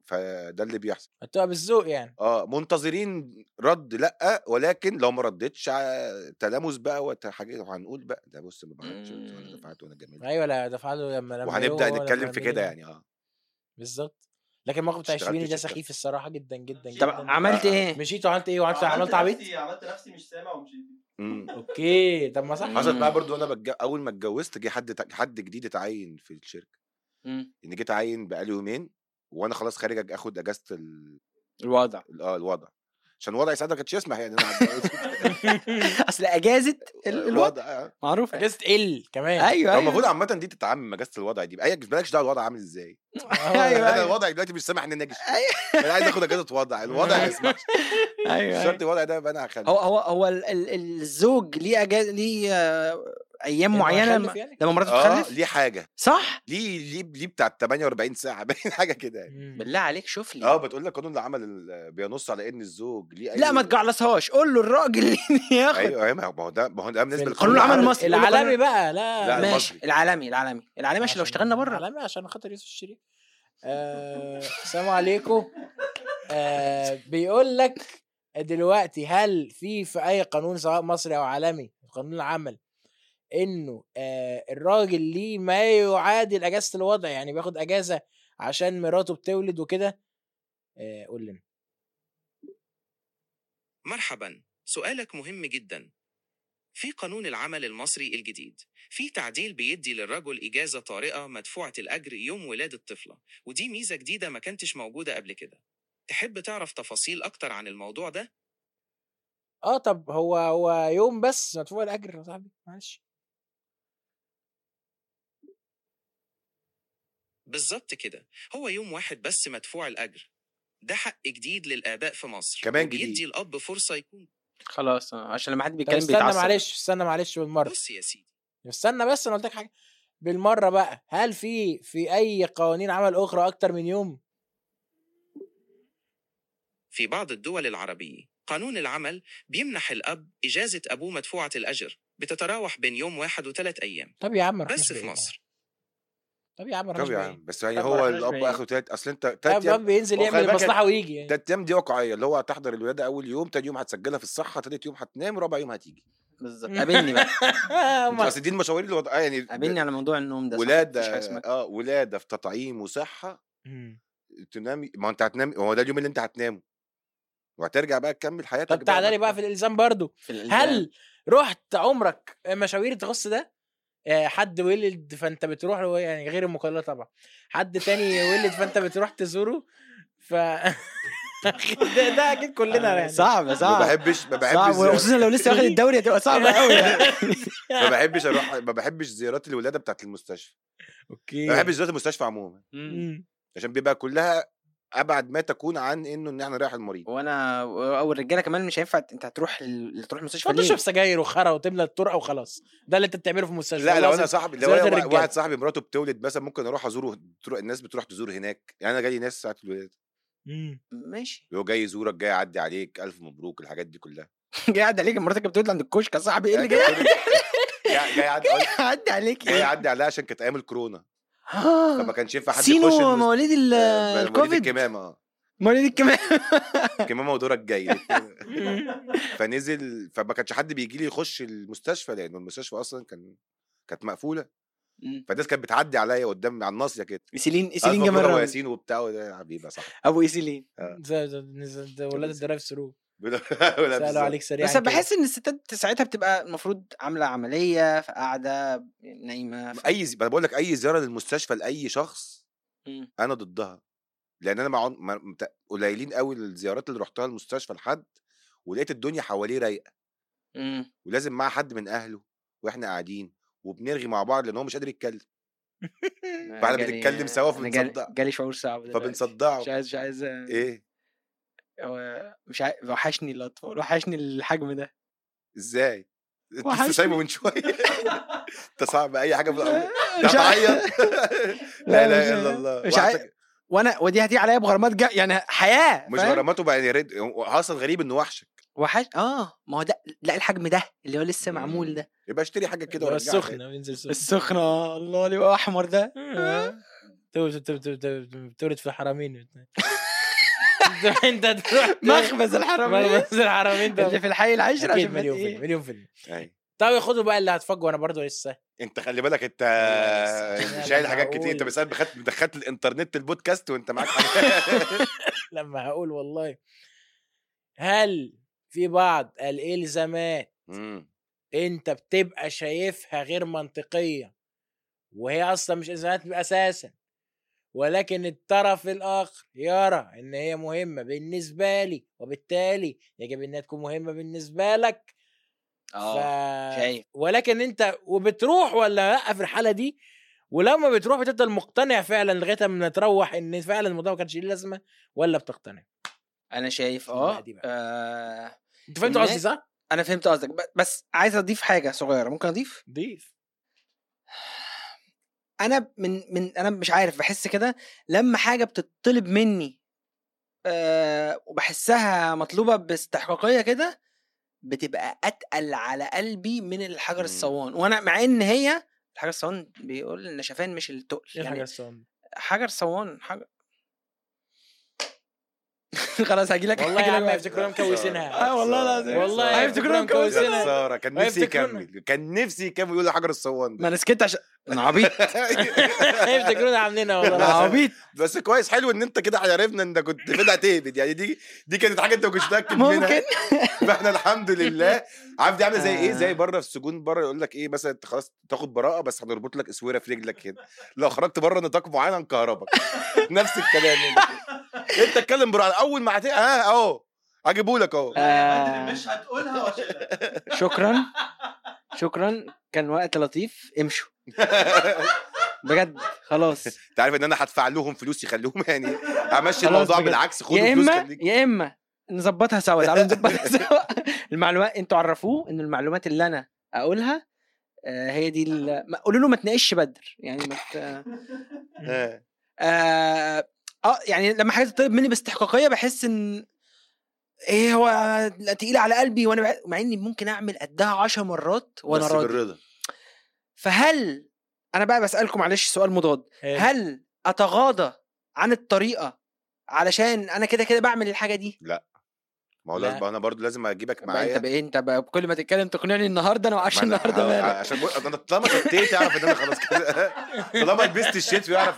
فده اللي بيحصل هتبقى بالذوق يعني اه منتظرين رد لا ولكن لو ما ردتش ع- تلامس بقى وحاجات وهنقول بقى ده بص ما بعتش مم. وانا دفعت وانا جميل ايوه لا دفعله لما لما وهنبدا يوم نتكلم ولما في لما كده يوم. يعني اه بالظبط لكن الموقف بتاع اشتغلت شبيني ده شركات. سخيف الصراحه جدا جدا طب جدا عملت ايه؟ مشيت وعملت ايه وعملت عملت عبيط نفسي عملت نفسي مش سامع ومشيت مم. اوكي طب ما صح مم. حصلت معايا برضو وانا بتج... اول ما اتجوزت جه حد ت- حد جديد اتعين في الشركه مم. ان جيت اعين بقالي يومين وانا خلاص خارج أج- اخد اجازه ال... الوضع ال- اه الوضع عشان الوضع ساعتها ما كانش يسمح يعني إن انا أتجوز. اصل اجازه ال- الوضع آه. معروفه اجازه ال كمان ايوه هو ايوه المفروض عامه دي تتعمم اجازه الوضع دي اي مالكش دعوه الوضع عامل ازاي ايوه انا ايوه الوضع دلوقتي مش سامح ان انا اجي أيوة. انا عايز اخد اجازه وضع الوضع ما يسمحش ايوه شرط أيوة. الوضع ده يبقى انا هخلي هو هو هو ال- ال- الزوج ليه اجازه ليه آه، ايام لما معينه أخلف لما يعني؟ لما مراته اه تخلف ليه حاجه صح ليه ليه ليه بتاع 48 ساعه باين حاجه كده يعني مم. بالله عليك شوف لي اه بتقول لك قانون العمل ال- بينص على ان الزوج ليه أي- لا ما تجعلصهاش قول له الراجل ياخد ايوه ايوه ما هو ده ما هو ده بالنسبه في قانون العمل المصري. قول له العالمي قانون- بقى لا, لا، ماشي المصري. العالمي العالمي العالمي عشان لو اشتغلنا بره العالمي عشان خاطر يوسف الشريف آه، السلام عليكم آه بيقول لك دلوقتي هل في في اي قانون سواء مصري او عالمي قانون العمل انه آه الراجل ليه ما يعادل اجازه الوضع يعني بياخد اجازه عشان مراته بتولد وكده آه قول لنا مرحبا سؤالك مهم جدا في قانون العمل المصري الجديد في تعديل بيدي للرجل إجازة طارئة مدفوعة الأجر يوم ولادة طفلة ودي ميزة جديدة ما كانتش موجودة قبل كده تحب تعرف تفاصيل أكتر عن الموضوع ده؟ اه طب هو هو يوم بس مدفوع الاجر يا صاحبي معلش بالظبط كده هو يوم واحد بس مدفوع الأجر ده حق جديد للآباء في مصر كمان وبيدي جديد. الأب فرصة يكون خلاص آه، عشان لما حد طب بيتكلم استنى بيتعصب معلش استنى معلش بالمره بص يا سيدي استنى بس انا قلت لك حاجه بالمره بقى هل في في اي قوانين عمل اخرى اكتر من يوم في بعض الدول العربية قانون العمل بيمنح الأب إجازة أبوه مدفوعة الأجر بتتراوح بين يوم واحد وثلاث أيام طب يا عم رحناش بس في بعيد. مصر طب يا عم طب رحناش يا بعيد. عم بس يعني طب ما هو رحناش الاب بعيد. اخره تلات اصل انت طب تلات الاب ايام بينزل هو يعمل خلي بالك المصلحه ويجي يعني. تلات ايام دي واقعيه اللي هو هتحضر الولاده اول يوم تاني يوم هتسجلها في الصحه تالت يوم هتنام رابع يوم هتيجي بالظبط قابلني بقى هم- اصل دي المشاوير اللي وضع... يعني قابلني على موضوع النوم ده صح، ولاده مفيش حاجة اسمها كده. اه ولاده في تطعيم وصحه مم. تنامي ما هو انت هتنام هو ده اليوم اللي انت هتنامه وهترجع بقى تكمل حياتك طب تعالى لي بقى في الالزام برضو في الإلزام. هل رحت عمرك مشاوير تخص ده آه، حد ولد فانت بتروح له يعني غير المقابله طبعا حد تاني ولد فانت بتروح تزوره ف ده, ده اكيد كلنا يعني صعب ما صعب بحبش ما صعب بحبش وخصوصا لو لسه واخد الدوري هتبقى صعبه قوي يعني ما بحبش اروح ما بحبش زيارات الولاده بتاعت المستشفى اوكي ما بحبش زيارات المستشفى عموما مم. عشان بيبقى كلها ابعد ما تكون عن انه ان احنا رايح المريض وانا او الرجاله كمان مش هينفع انت هتروح ال- تروح المستشفى تقعد ليه؟ تشرب سجاير وخرا وتملى الطرقه وخلاص ده اللي انت بتعمله في المستشفى لا لو لازم انا صاحبي لو زيارة أنا الرجالة. واحد صاحبي مراته بتولد مثلا ممكن اروح ازوره تروح الناس بتروح تزور هناك يعني انا جاي ناس ساعه الولاده مم. ماشي هو جاي يزورك جاي يعدي عليك الف مبروك الحاجات دي كلها قاعد عليك مراتك كانت بتولد عند الكشك يا صاحبي ايه اللي جاي جاي جاي يعدي عدي عليك جاي ايه يعدي عليها عشان كانت ايام الكورونا فما آه، كانش ينفع حد يخش سينو المس- مواليد ال- آه، مواليد الكوفيد الكمامه اه مواليد الكمام الكمامه ودورك جاي فنزل فما كانش حد بيجي لي يخش المستشفى لانه المستشفى اصلا كان كانت مقفوله فالناس كانت بتعدي عليا قدام على الناصيه كده ايسيلين ايسيلين ألف مبروك جمال ابو رمزي. ياسين وبتاع وده يا حبيبي يا صاحبي ابو ايسيلين زي زي- زي- زي ولاد الدرايف ثرو ولا سالوا بالظبط. عليك سريعا بس كده. بحس ان الستات ساعتها بتبقى المفروض عامله عمليه فقاعده نايمه ف... اي ز- انا بقول لك اي زياره للمستشفى لاي شخص مم. انا ضدها لان انا مع ما- مت- قليلين قوي الزيارات اللي رحتها المستشفى لحد ولقيت الدنيا حواليه رايقه مم. ولازم معاه حد من اهله واحنا قاعدين وبنرغي مع بعض لان هو مش قادر يتكلم فاحنا جالي- بنتكلم سوا أنا جالي- فبنصدع. جالي شعور صعب دلوقتي. فبنصدعه مش عايز مش عايز ايه هو مش عايز وحشني الاطفال وحشني الحجم ده ازاي انت وحشني. لسه سايبه من شويه انت صعب اي حاجه في الأرض. مش تعيط عارف. لا مش- اله الا الله مش وعشان- عارف. وانا ودي هتيجي عليا بغرامات جا... يعني حياه مش فاهم؟ غراماته بقى يرد هو اصلا غريب انه وحشك وحش اه ما هو ده لا الحجم ده اللي هو لسه معمول ده يبقى اشتري حاجه كده اللي هو ورجعها السخنه بينزل سخن السخنه الله اللي هو احمر ده تو- تو- تو- تو- تو- بتولد في الحرمين انت تروح مخبز الحرمين مخبز الحرمين ده اللي في الحي العاشر اكيد عشان ما مليون إيه؟ فيلم مليون فيلم أيوة. طب خدوا بقى اللي هتفاجئوا انا برضه لسه انت خلي بالك انت بس. شايل أنا حاجات كتير انت هقول. بس دخلت دخلت الانترنت البودكاست وانت معاك حاجات لما هقول والله هل في بعض الالزامات مم. انت بتبقى شايفها غير منطقيه وهي اصلا مش الزامات اساسا ولكن الطرف الاخر يرى ان هي مهمه بالنسبه لي وبالتالي يجب انها تكون مهمه بالنسبه لك ف... اه شايف ولكن انت وبتروح ولا لا في الحاله دي ولما بتروح بتفضل مقتنع فعلا لغايه ما تروح ان فعلا الموضوع ما كانش ليه لازمه ولا بتقتنع انا شايف لا، اه دي بقى. آه، انت فهمت قصدي الناس- صح؟ انا فهمت قصدك ب- بس عايز اضيف حاجه صغيره ممكن اضيف ضيف انا من من انا مش عارف بحس كده لما حاجه بتطلب مني أه وبحسها مطلوبه باستحقاقيه كده بتبقى اتقل على قلبي من الحجر مم. الصوان وانا مع ان هي الحجر الصوان بيقول النشفان مش التقل ايه الحاجه يعني الصوم حجر صوان حجر خلاص هاجي لك والله يا عم هيفتكرونا مكوسينها اه والله العظيم والله هيفتكرونا هيفتكرونا يا مكوسينها خساره كان وهي نفسي بتكرهنا. يكمل كان نفسي يكمل يقول حجر الصوان ما ده انا سكت عشان انا عبيط هيفتكرونا عاملينها والله انا العظيم. عبيط بس كويس حلو ان انت كده عرفنا ان كنت بدأ تهبد يعني دي دي كانت حاجه انت ما كنتش متاكد منها ممكن فاحنا الحمد لله عارف دي عامله زي ايه آه. زي بره في السجون بره يقول لك ايه مثلا انت خلاص تاخد براءه بس هنربط لك اسوره في رجلك كده لو خرجت بره نطاق معين هنكهربك نفس الكلام انت اتكلم براءه اول ما هت ها اهو هجيبه لك اهو لا يا بدري آه. مش هتقولها واشيلها شكرا شكرا كان وقت لطيف امشوا بجد خلاص انت عارف ان انا هدفع لهم فلوس يخلوهم يعني همشي خلاص الموضوع بجد. بالعكس خدوا يا فلوس اما خليك يا اما نظبطها سوا تعالوا نظبطها سوا المعلومات انتوا عرفوه ان المعلومات اللي انا اقولها آه، هي دي ال- ما- قولوا له ما تناقش بدر يعني ما ت... آه. اه آه، يعني لما حاجه تطلب مني باستحقاقيه بحس ان ايه هو تقيل على قلبي وانا بح... مع اني ممكن اعمل قدها عشر مرات وانا بس راضي بالرضا فهل انا بقى بسالكم معلش سؤال مضاد إيه. هل اتغاضى عن الطريقه علشان انا كده كده بعمل الحاجه دي ما هو لا. لازم انا برضو لازم اجيبك بقى معايا انت بقى انت بقى كل ما تتكلم تقنعني النهارده انا ما اعرفش ما أنا- النهارده آه، مالك عشان بقول- انا طالما شتيت اعرف ان انا خلاص كده طالما لبست الشتوي اعرف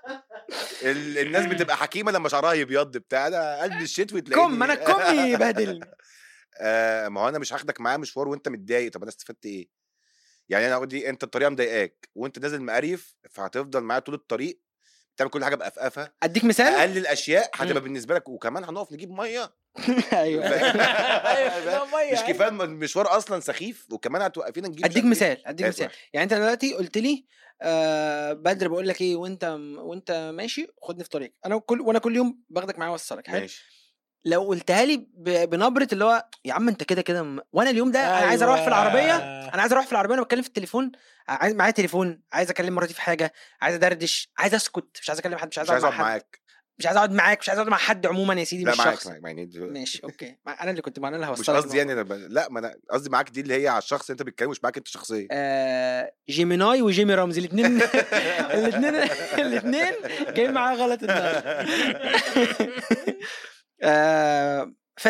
ال... الناس بتبقى حكيمه لما شعرها يبيض بتاع انا قلب الشتوي تلاقيني كم انا كم يبهدلني آه ما هو انا مش هاخدك معايا مشوار وانت متضايق طب انا استفدت ايه؟ يعني انا اقول دي انت الطريقه مضايقاك وانت نازل مقريف فهتفضل معايا طول الطريق تعمل كل حاجه بقفقفه اديك مثال اقل الاشياء هتبقى مم. بالنسبه لك وكمان هنقف نجيب ميه ايوه أيوة، لا، مية، مش أيوة. كفايه الم- المشوار اصلا سخيف وكمان هتوقفينا نجيب مش اديك عارف إيه. مثال اديك هات مثال واحد. يعني انت دلوقتي قلت لي آه بدر بقول لك ايه وانت وانت ماشي خدني في طريق انا كل وانا كل يوم باخدك معايا اوصلك حلو ماشي لو قلتها لي ب- بنبره اللي هو يا عم انت كده كده م- وانا اليوم ده انا عايز اروح في العربيه أيوة. انا عايز اروح في العربيه انا بتكلم في التليفون عايز معايا تليفون عايز اكلم مراتي في حاجه عايز ادردش عايز اسكت مش عايز اكلم حد مش عايز مش عايز اقعد اقعد مع حد معاك مش عايز اقعد معاك مش عايز اقعد مع حد عموما يا سيدي لا مش معاك شخص معاك يعني دي- ماشي اوكي مع- انا اللي كنت معانا اللي مش هوصلك قصدي يعني أنا ب... لا ما انا قصدي معاك دي اللي هي على الشخص اللي انت بتتكلم مش معاك انت شخصيا آه جيميناي وجيمي رمزي الاثنين الاثنين الاثنين جايين معايا غلط النهارده آه ف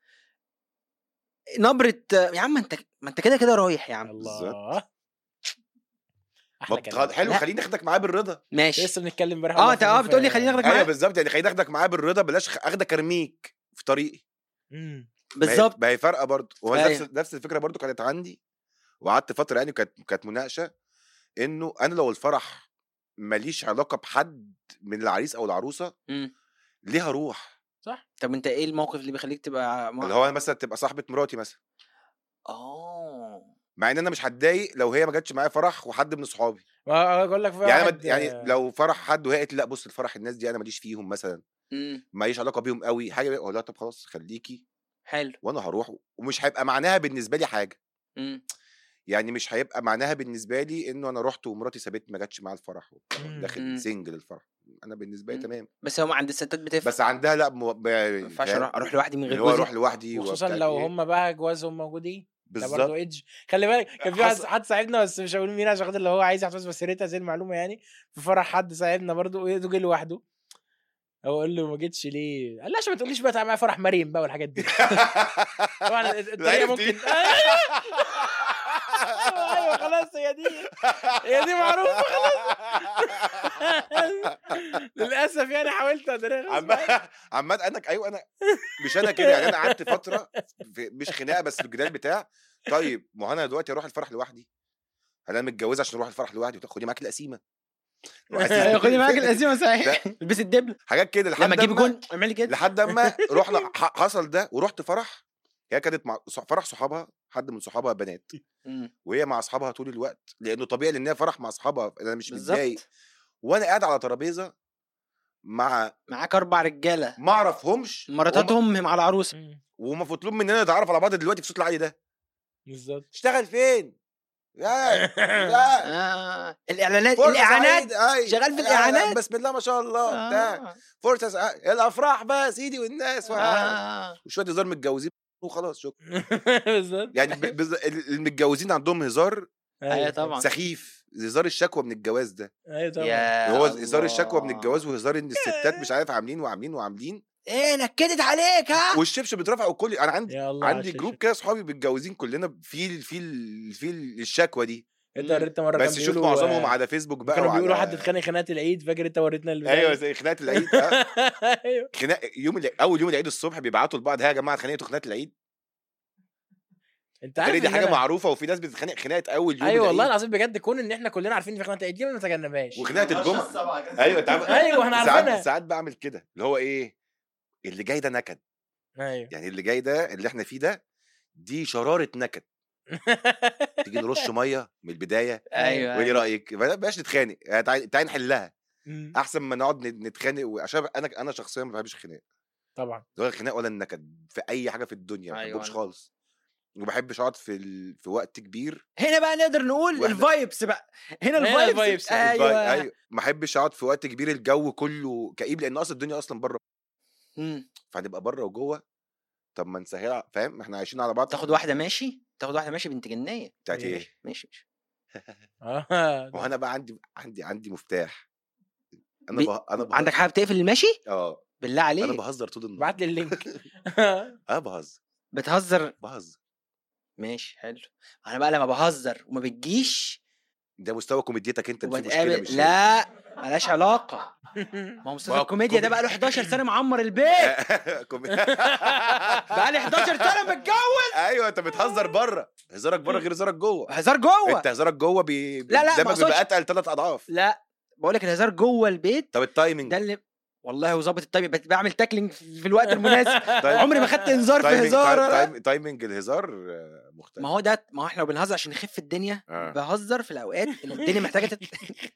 نبرة يا عم انت ما انت كده كده رايح يا عم الله احلى بط- كلام حلو لا. خليني اخدك معاه بالرضا ماشي لسه بنتكلم امبارح اه والله انت في- اه في- بتقول لي خليني اخدك ايوه معاك بالظبط يعني خليني اخدك معاه بالرضا بلاش خ- اخدك ارميك في طريقي مم. ما هي- بالظبط ما هي فارقه برضه وهو أيوة. نفس نفس الفكره برضه كانت عندي وقعدت فتره يعني كانت كانت مناقشه انه انا لو الفرح ماليش علاقه بحد من العريس او العروسه مم. ليه هروح صح طب انت ايه الموقف اللي بيخليك تبقى مع... اللي هو مثلا تبقى صاحبه مراتي مثلا اه مع ان انا مش هتضايق لو هي ما جاتش معايا فرح وحد من صحابي ما اقول لك في يعني أنا واحد بد- يعني آه، لو فرح حد وهي قالت لي لا بص الفرح الناس دي انا ماليش فيهم مثلا مم. ماليش علاقه بيهم قوي حاجه اقول لها طب خلاص خليكي حلو وانا هروح ومش هيبقى معناها بالنسبه لي حاجه مم. يعني مش هيبقى معناها بالنسبه لي انه انا رحت ومراتي سابتني ما جاتش معايا الفرح وبتاع، مم. مم. داخل سنجل الفرح انا بالنسبه لي مم. تمام بس هم عند الستات بتفرق بس عندها لا م... ب... ما ينفعش فاهم؟ اروح اروح لوحدي من غير اللي هو جوزي اروح لوحدي وخصوصا وبتاع لو إيه. هم بقى جوازهم موجودين ده برضه بالظبط ايدج خلي بالك كان في واحد حصل- حد صاحبنا بس مش هقول مين عشان خاطر اللي هو عايز يحتفظ بسيرتها زي المعلومه يعني في فرح حد صاحبنا برضه وايده جه لوحده اقول له ما جيتش ليه قال لا عشان ما تقوليش بقى تعالى معايا فرح مريم بقى والحاجات دي طبعا الطريقه عرفت ممكن دي؟ ايوه ايوه خلاص هي دي هي دي معروفه خلاص للاسف يعني حاولت ادريها غصب عني. عم عمال انا ايوه انا مش انا كده يعني انا قعدت فتره في مش خناقه بس الجدال بتاع طيب ما هو انا دلوقتي اروح الفرح لوحدي هل انا متجوزه عشان اروح الفرح لوحدي وتاخد- خدي معاك القسيمه أيوة، خدي معاك القسيمه صحيح لا. البسي الدبل حاجات كده لحد لما تجيب أما- جون اعملي كده لحد اما رحنا ح- حصل ده ورحت فرح هي كانت مع ص- فرح صحابها حد من صحابها بنات مم. وهي مع اصحابها طول الوقت لانه طبيعي لان هي فرح مع اصحابها انا مش متضايق بالظبط وانا قاعد على ترابيزه مع معاك اربع رجاله ما اعرفهمش مراتاتهم مع العروسه مم. وما مطلوب مننا نتعرف على بعض دلوقتي في صوت العالي ده بالظبط اشتغل فين؟ يا يا آه. الاعلانات فرصة الاعانات سعيدة، أي. شغال في آه، الإعلانات. بسم الله ما شاء الله بتاع آه. فرصه سع- الافراح بقى يا سيدي والناس وها. آه. وشويه هزار متجوزين وخلاص شكرا بالظبط يعني ب- بز- ال- المتجوزين عندهم هزار ايوه طبعا سخيف هزار الشكوى من الجواز ده ايوه طبعا يا هو هزار الشكوى من الله. الجواز وهزار ان الستات مش عارف عاملين وعاملين وعاملين ايه نكدت عليك ها والشبشب بيترفع وكل انا عندي يا الله على عندي الشاشة. جروب كده اصحابي متجوزين كلنا في ال- في ال- في ال- الشكوى دي انت وريتنا مره بس كانوا شوف بيقولوا- معظمهم على فيسبوك بقى كانوا بيقولوا وعلى- حد اتخانق خناقه العيد فاكر انت وريتنا اللي ايوه زي خناقه العيد آه. ايوه خناق يوم الع- اول يوم العيد الصبح بيبعتوا لبعض ها يا جماعه اتخانقتوا خناقه العيد انت عارف تاني دي إن حاجه أنا- معروفه وفي ناس بتتخانق خناقه اول يوم ايوه والله العيد. العظيم بجد كون ان احنا كلنا عارفين ان في خناقه العيد دي ما نتجنبهاش وخناقه الجمعه السبعة كده. ايوه انت عارف ايوه احنا عارفينها ساعات ساعات بعمل كده اللي هو ايه اللي جاي ده نكد ايوه يعني اللي جاي ده اللي احنا فيه ده دي شراره نكد تيجي نرش ميه من البدايه ايوه وايه رايك ما بقاش نتخانق يعني تعالى تعالى نحلها مم. احسن ما نقعد ن- نتخانق و- عشان انا انا شخصيا ما بحبش الخناق طبعا ولا الخناق ولا النكد في اي حاجه في الدنيا ما أيوة بحبهمش أنا- خالص وما بحبش اقعد في ال... في وقت كبير هنا بقى نقدر نقول واحدة. الفايبس بقى هنا هنا الفايبس الفايبس. ايوه ايوه ما احبش اقعد في وقت كبير الجو كله كئيب لان اصلا الدنيا اصلا بره مم. فهنبقى بره وجوه طب ما نسهلها فاهم احنا عايشين على بعض تاخد واحده ماشي تاخد واحده ماشي بنت جنيه بتاعت ايه ماشي. ماشي ماشي اه وانا بقى عندي عندي عندي مفتاح انا بي- بها... انا بها... عندك حاجه بتقفل الماشي اه بالله انا عليك بهزر طول النهار بعت لي اللينك اه بهزر بتهزر بهزر ماشي حلو انا بقى لما بهزر وما بتجيش ده مستوى كوميديتك انت اللي فيه مشكله وبتقابل مش هي. لا ملهاش علاقه ما هو مستوى ما هو الكوميديا ده كومي- بقى له 11 سنه معمر البيت كومي- بقى لي 11 سنه متجوز ايوه انت بتهزر بره هزارك بره غير هزارك جوه هزار جوه انت هزارك جوه بي... لا، لا، ما دمك أقصدش. بيبقى اتقل ثلاث اضعاف لا بقول لك الهزار جوه البيت طب التايمنج ده اللي والله هو ظابط الطيب بت- بعمل تاكلينج في الوقت المناسب طيب. عمري ما خدت انذار في تايمنج هزار تايم- ولا- تايم- تايمنج الهزار آه، مختلف ما هو ده ما هو احنا لو بنهزر عشان نخف الدنيا آه. بهزر في الاوقات اللي الدنيا محتاجه تت...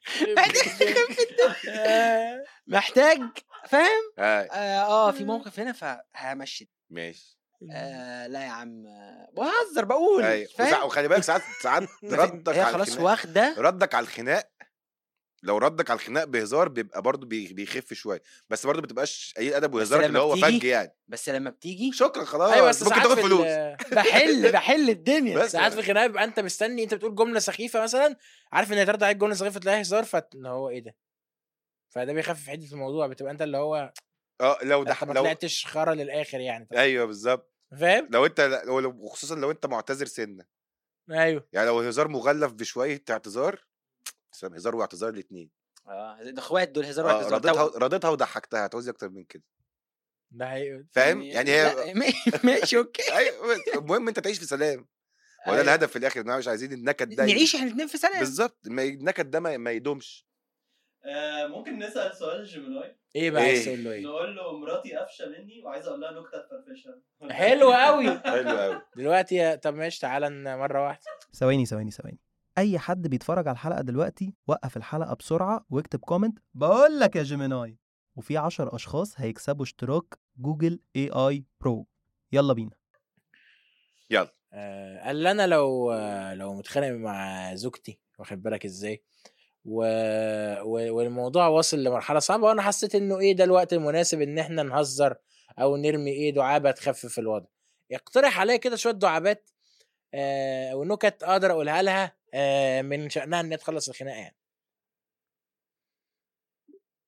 محتاج فاهم آه. اه, آه في موقف هنا فهمشي ماشي آه لا يا عم آه، بهزر بقول ايوه وسع- فاهم وخلي بالك ساعات ساعات ردك هي على خلاص الخناق واخده ردك على الخناق لو ردك على الخناق بهزار بيبقى برضه بي- بيخف شويه بس برضه ما بتبقاش قليل ادب وهزارك لما اللي هو بتيجي- فج يعني بس لما بتيجي شكرا خلاص ايوه بس ممكن ساعات تاخد في فلوس ال- بحل بحل الدنيا بس ساعات في خناقه بيبقى انت مستني انت بتقول جمله سخيفه مثلا عارف ان هترد عليك جمله سخيفه تلاقيها هزار فت اللي هو ايه ده فده بيخفف حده الموضوع بتبقى انت اللي هو اه لو ده انت ما لو طلعتش خرا للاخر يعني طب. ايوه بالظبط فاهم لو انت لو لو- وخصوصا لو انت معتذر سنه ايوه يعني لو الهزار مغلف بشويه اعتذار سلام هزار واعتذار الاثنين اه ده اخوات دول هزار آه واحد هزار رضيتها توأم. رضيتها وضحكتها هتعوزي اكتر من كده ده حقيقي فاهم يعني هي لا، ما- ماشي اوكي ايوه المهم انت تعيش في سلام هو ده أيوة. الهدف في الاخر ان احنا مش عايزين النكد ده نعيش احنا الاثنين في سلام بالظبط ما ي- النكد ده ما, ما يدومش آه، ممكن نسال سؤال جيميناي ايه بقى عايز إيه؟ تقول له ايه نقول له مراتي قفشه مني وعايز اقول لها نكته تفرفشها حلو قوي حلو قوي دلوقتي يا- طب ماشي تعالى ن- مره واحده ثواني ثواني ثواني اي حد بيتفرج على الحلقه دلوقتي وقف الحلقه بسرعه واكتب كومنت بقول لك يا جيميناي وفي 10 اشخاص هيكسبوا اشتراك جوجل اي اي برو يلا بينا يلا آه، قال لي انا لو آه، لو متخانق مع زوجتي واخد بالك ازاي و... و... والموضوع واصل لمرحله صعبه وانا حسيت انه ايه ده الوقت المناسب ان احنا نهزر او نرمي ايه دعابه تخفف الوضع اقترح عليا كده شويه دعابات آه ونكت اقدر اقولها لها آه من شانها ان هي تخلص الخناقه يعني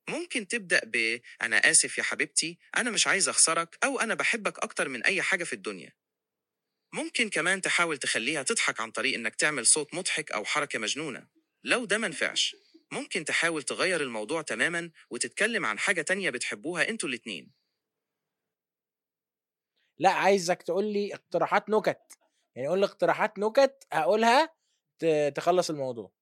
ممكن تبدأ ب أنا آسف يا حبيبتي أنا مش عايز أخسرك أو أنا بحبك أكتر من أي حاجة في الدنيا ممكن كمان تحاول تخليها تضحك عن طريق إنك تعمل صوت مضحك أو حركة مجنونة لو ده منفعش ممكن تحاول تغير الموضوع تماما وتتكلم عن حاجة تانية بتحبوها انتوا الاتنين لا عايزك تقول لي اقتراحات نكت يعني قول لي اقتراحات نكت هقولها ت- تخلص الموضوع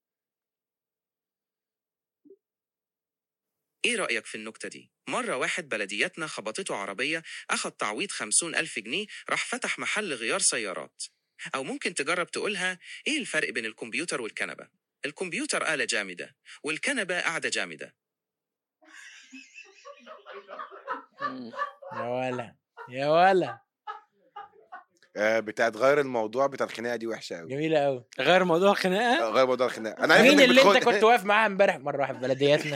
ايه رأيك في النكتة دي؟ مرة واحد بلدياتنا خبطته عربية أخد تعويض خمسون ألف جنيه راح فتح محل غيار سيارات أو ممكن تجرب تقولها ايه الفرق بين الكمبيوتر والكنبة؟ الكمبيوتر آلة جامدة والكنبة قاعدة جامدة مم. يا ولا يا ولا آه بتاعت غير الموضوع بتاع الخناقه دي وحشه قوي جميله قوي غير موضوع الخناقه غير موضوع الخناقه انا عارف مين إنك اللي انت بتخون- كنت واقف معاها امبارح مره واحد في بلدياتنا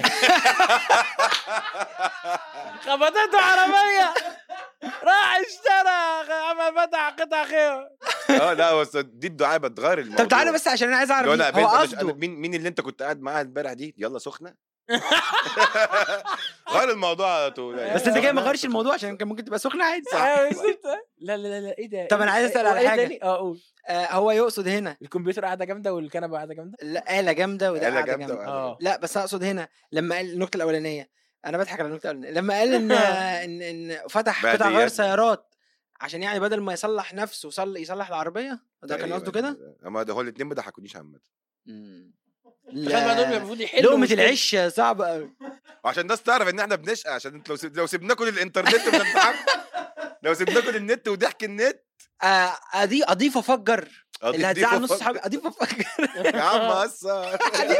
خبطته عربيه راح اشترى عمل فتح قطع خير اه لا بس دي الدعاء بتغير الموضوع طب تعالى بس عشان انا عايز اعرف لو انا مين- هو قابلت أنا- قصده أنا- مين مين اللي انت كنت قاعد معاها امبارح دي يلا سخنه غير الموضوع على طول يعني. بس انت جاي ما سخنة؟ غيرش الموضوع عشان كان ممكن تبقى سخنه عادي ايوه بالظبط لا لا لا لا ايه ده طب أنا عايز أسأل على إيه حاجة. تاني؟ اه قول آه هو يقصد هنا الكمبيوتر قاعده جامده والكنبه قاعده جامده لا آلة جامدة وده آلة قاعدة جامدة جامدة وآلة اه لا بس اقصد هنا لما قال النكته الاولانيه انا بضحك على النكته الاولانيه لما قال ان ان ان فتح قطع غير بعديات. سيارات عشان يعني بدل ما يصلح نفسه يصلح يصلح العربيه ده كان قصده كده اما ده هو الاثنين ما ضحكونيش عامه تخيل بقى دول لا المفروض يحلوا لقمه مشكلة. العيش صعبه قوي وعشان الناس تعرف ان احنا بنشقى عشان انت لو سيب... لو سيبناكم للانترنت مش هنضحك لو سيبناكم للنت وضحك النت آه، أضي- اضيف افجر أضيف- اللي ضيف هتزعل نص وفكر. صحابي اضيف افجر يا عم قصر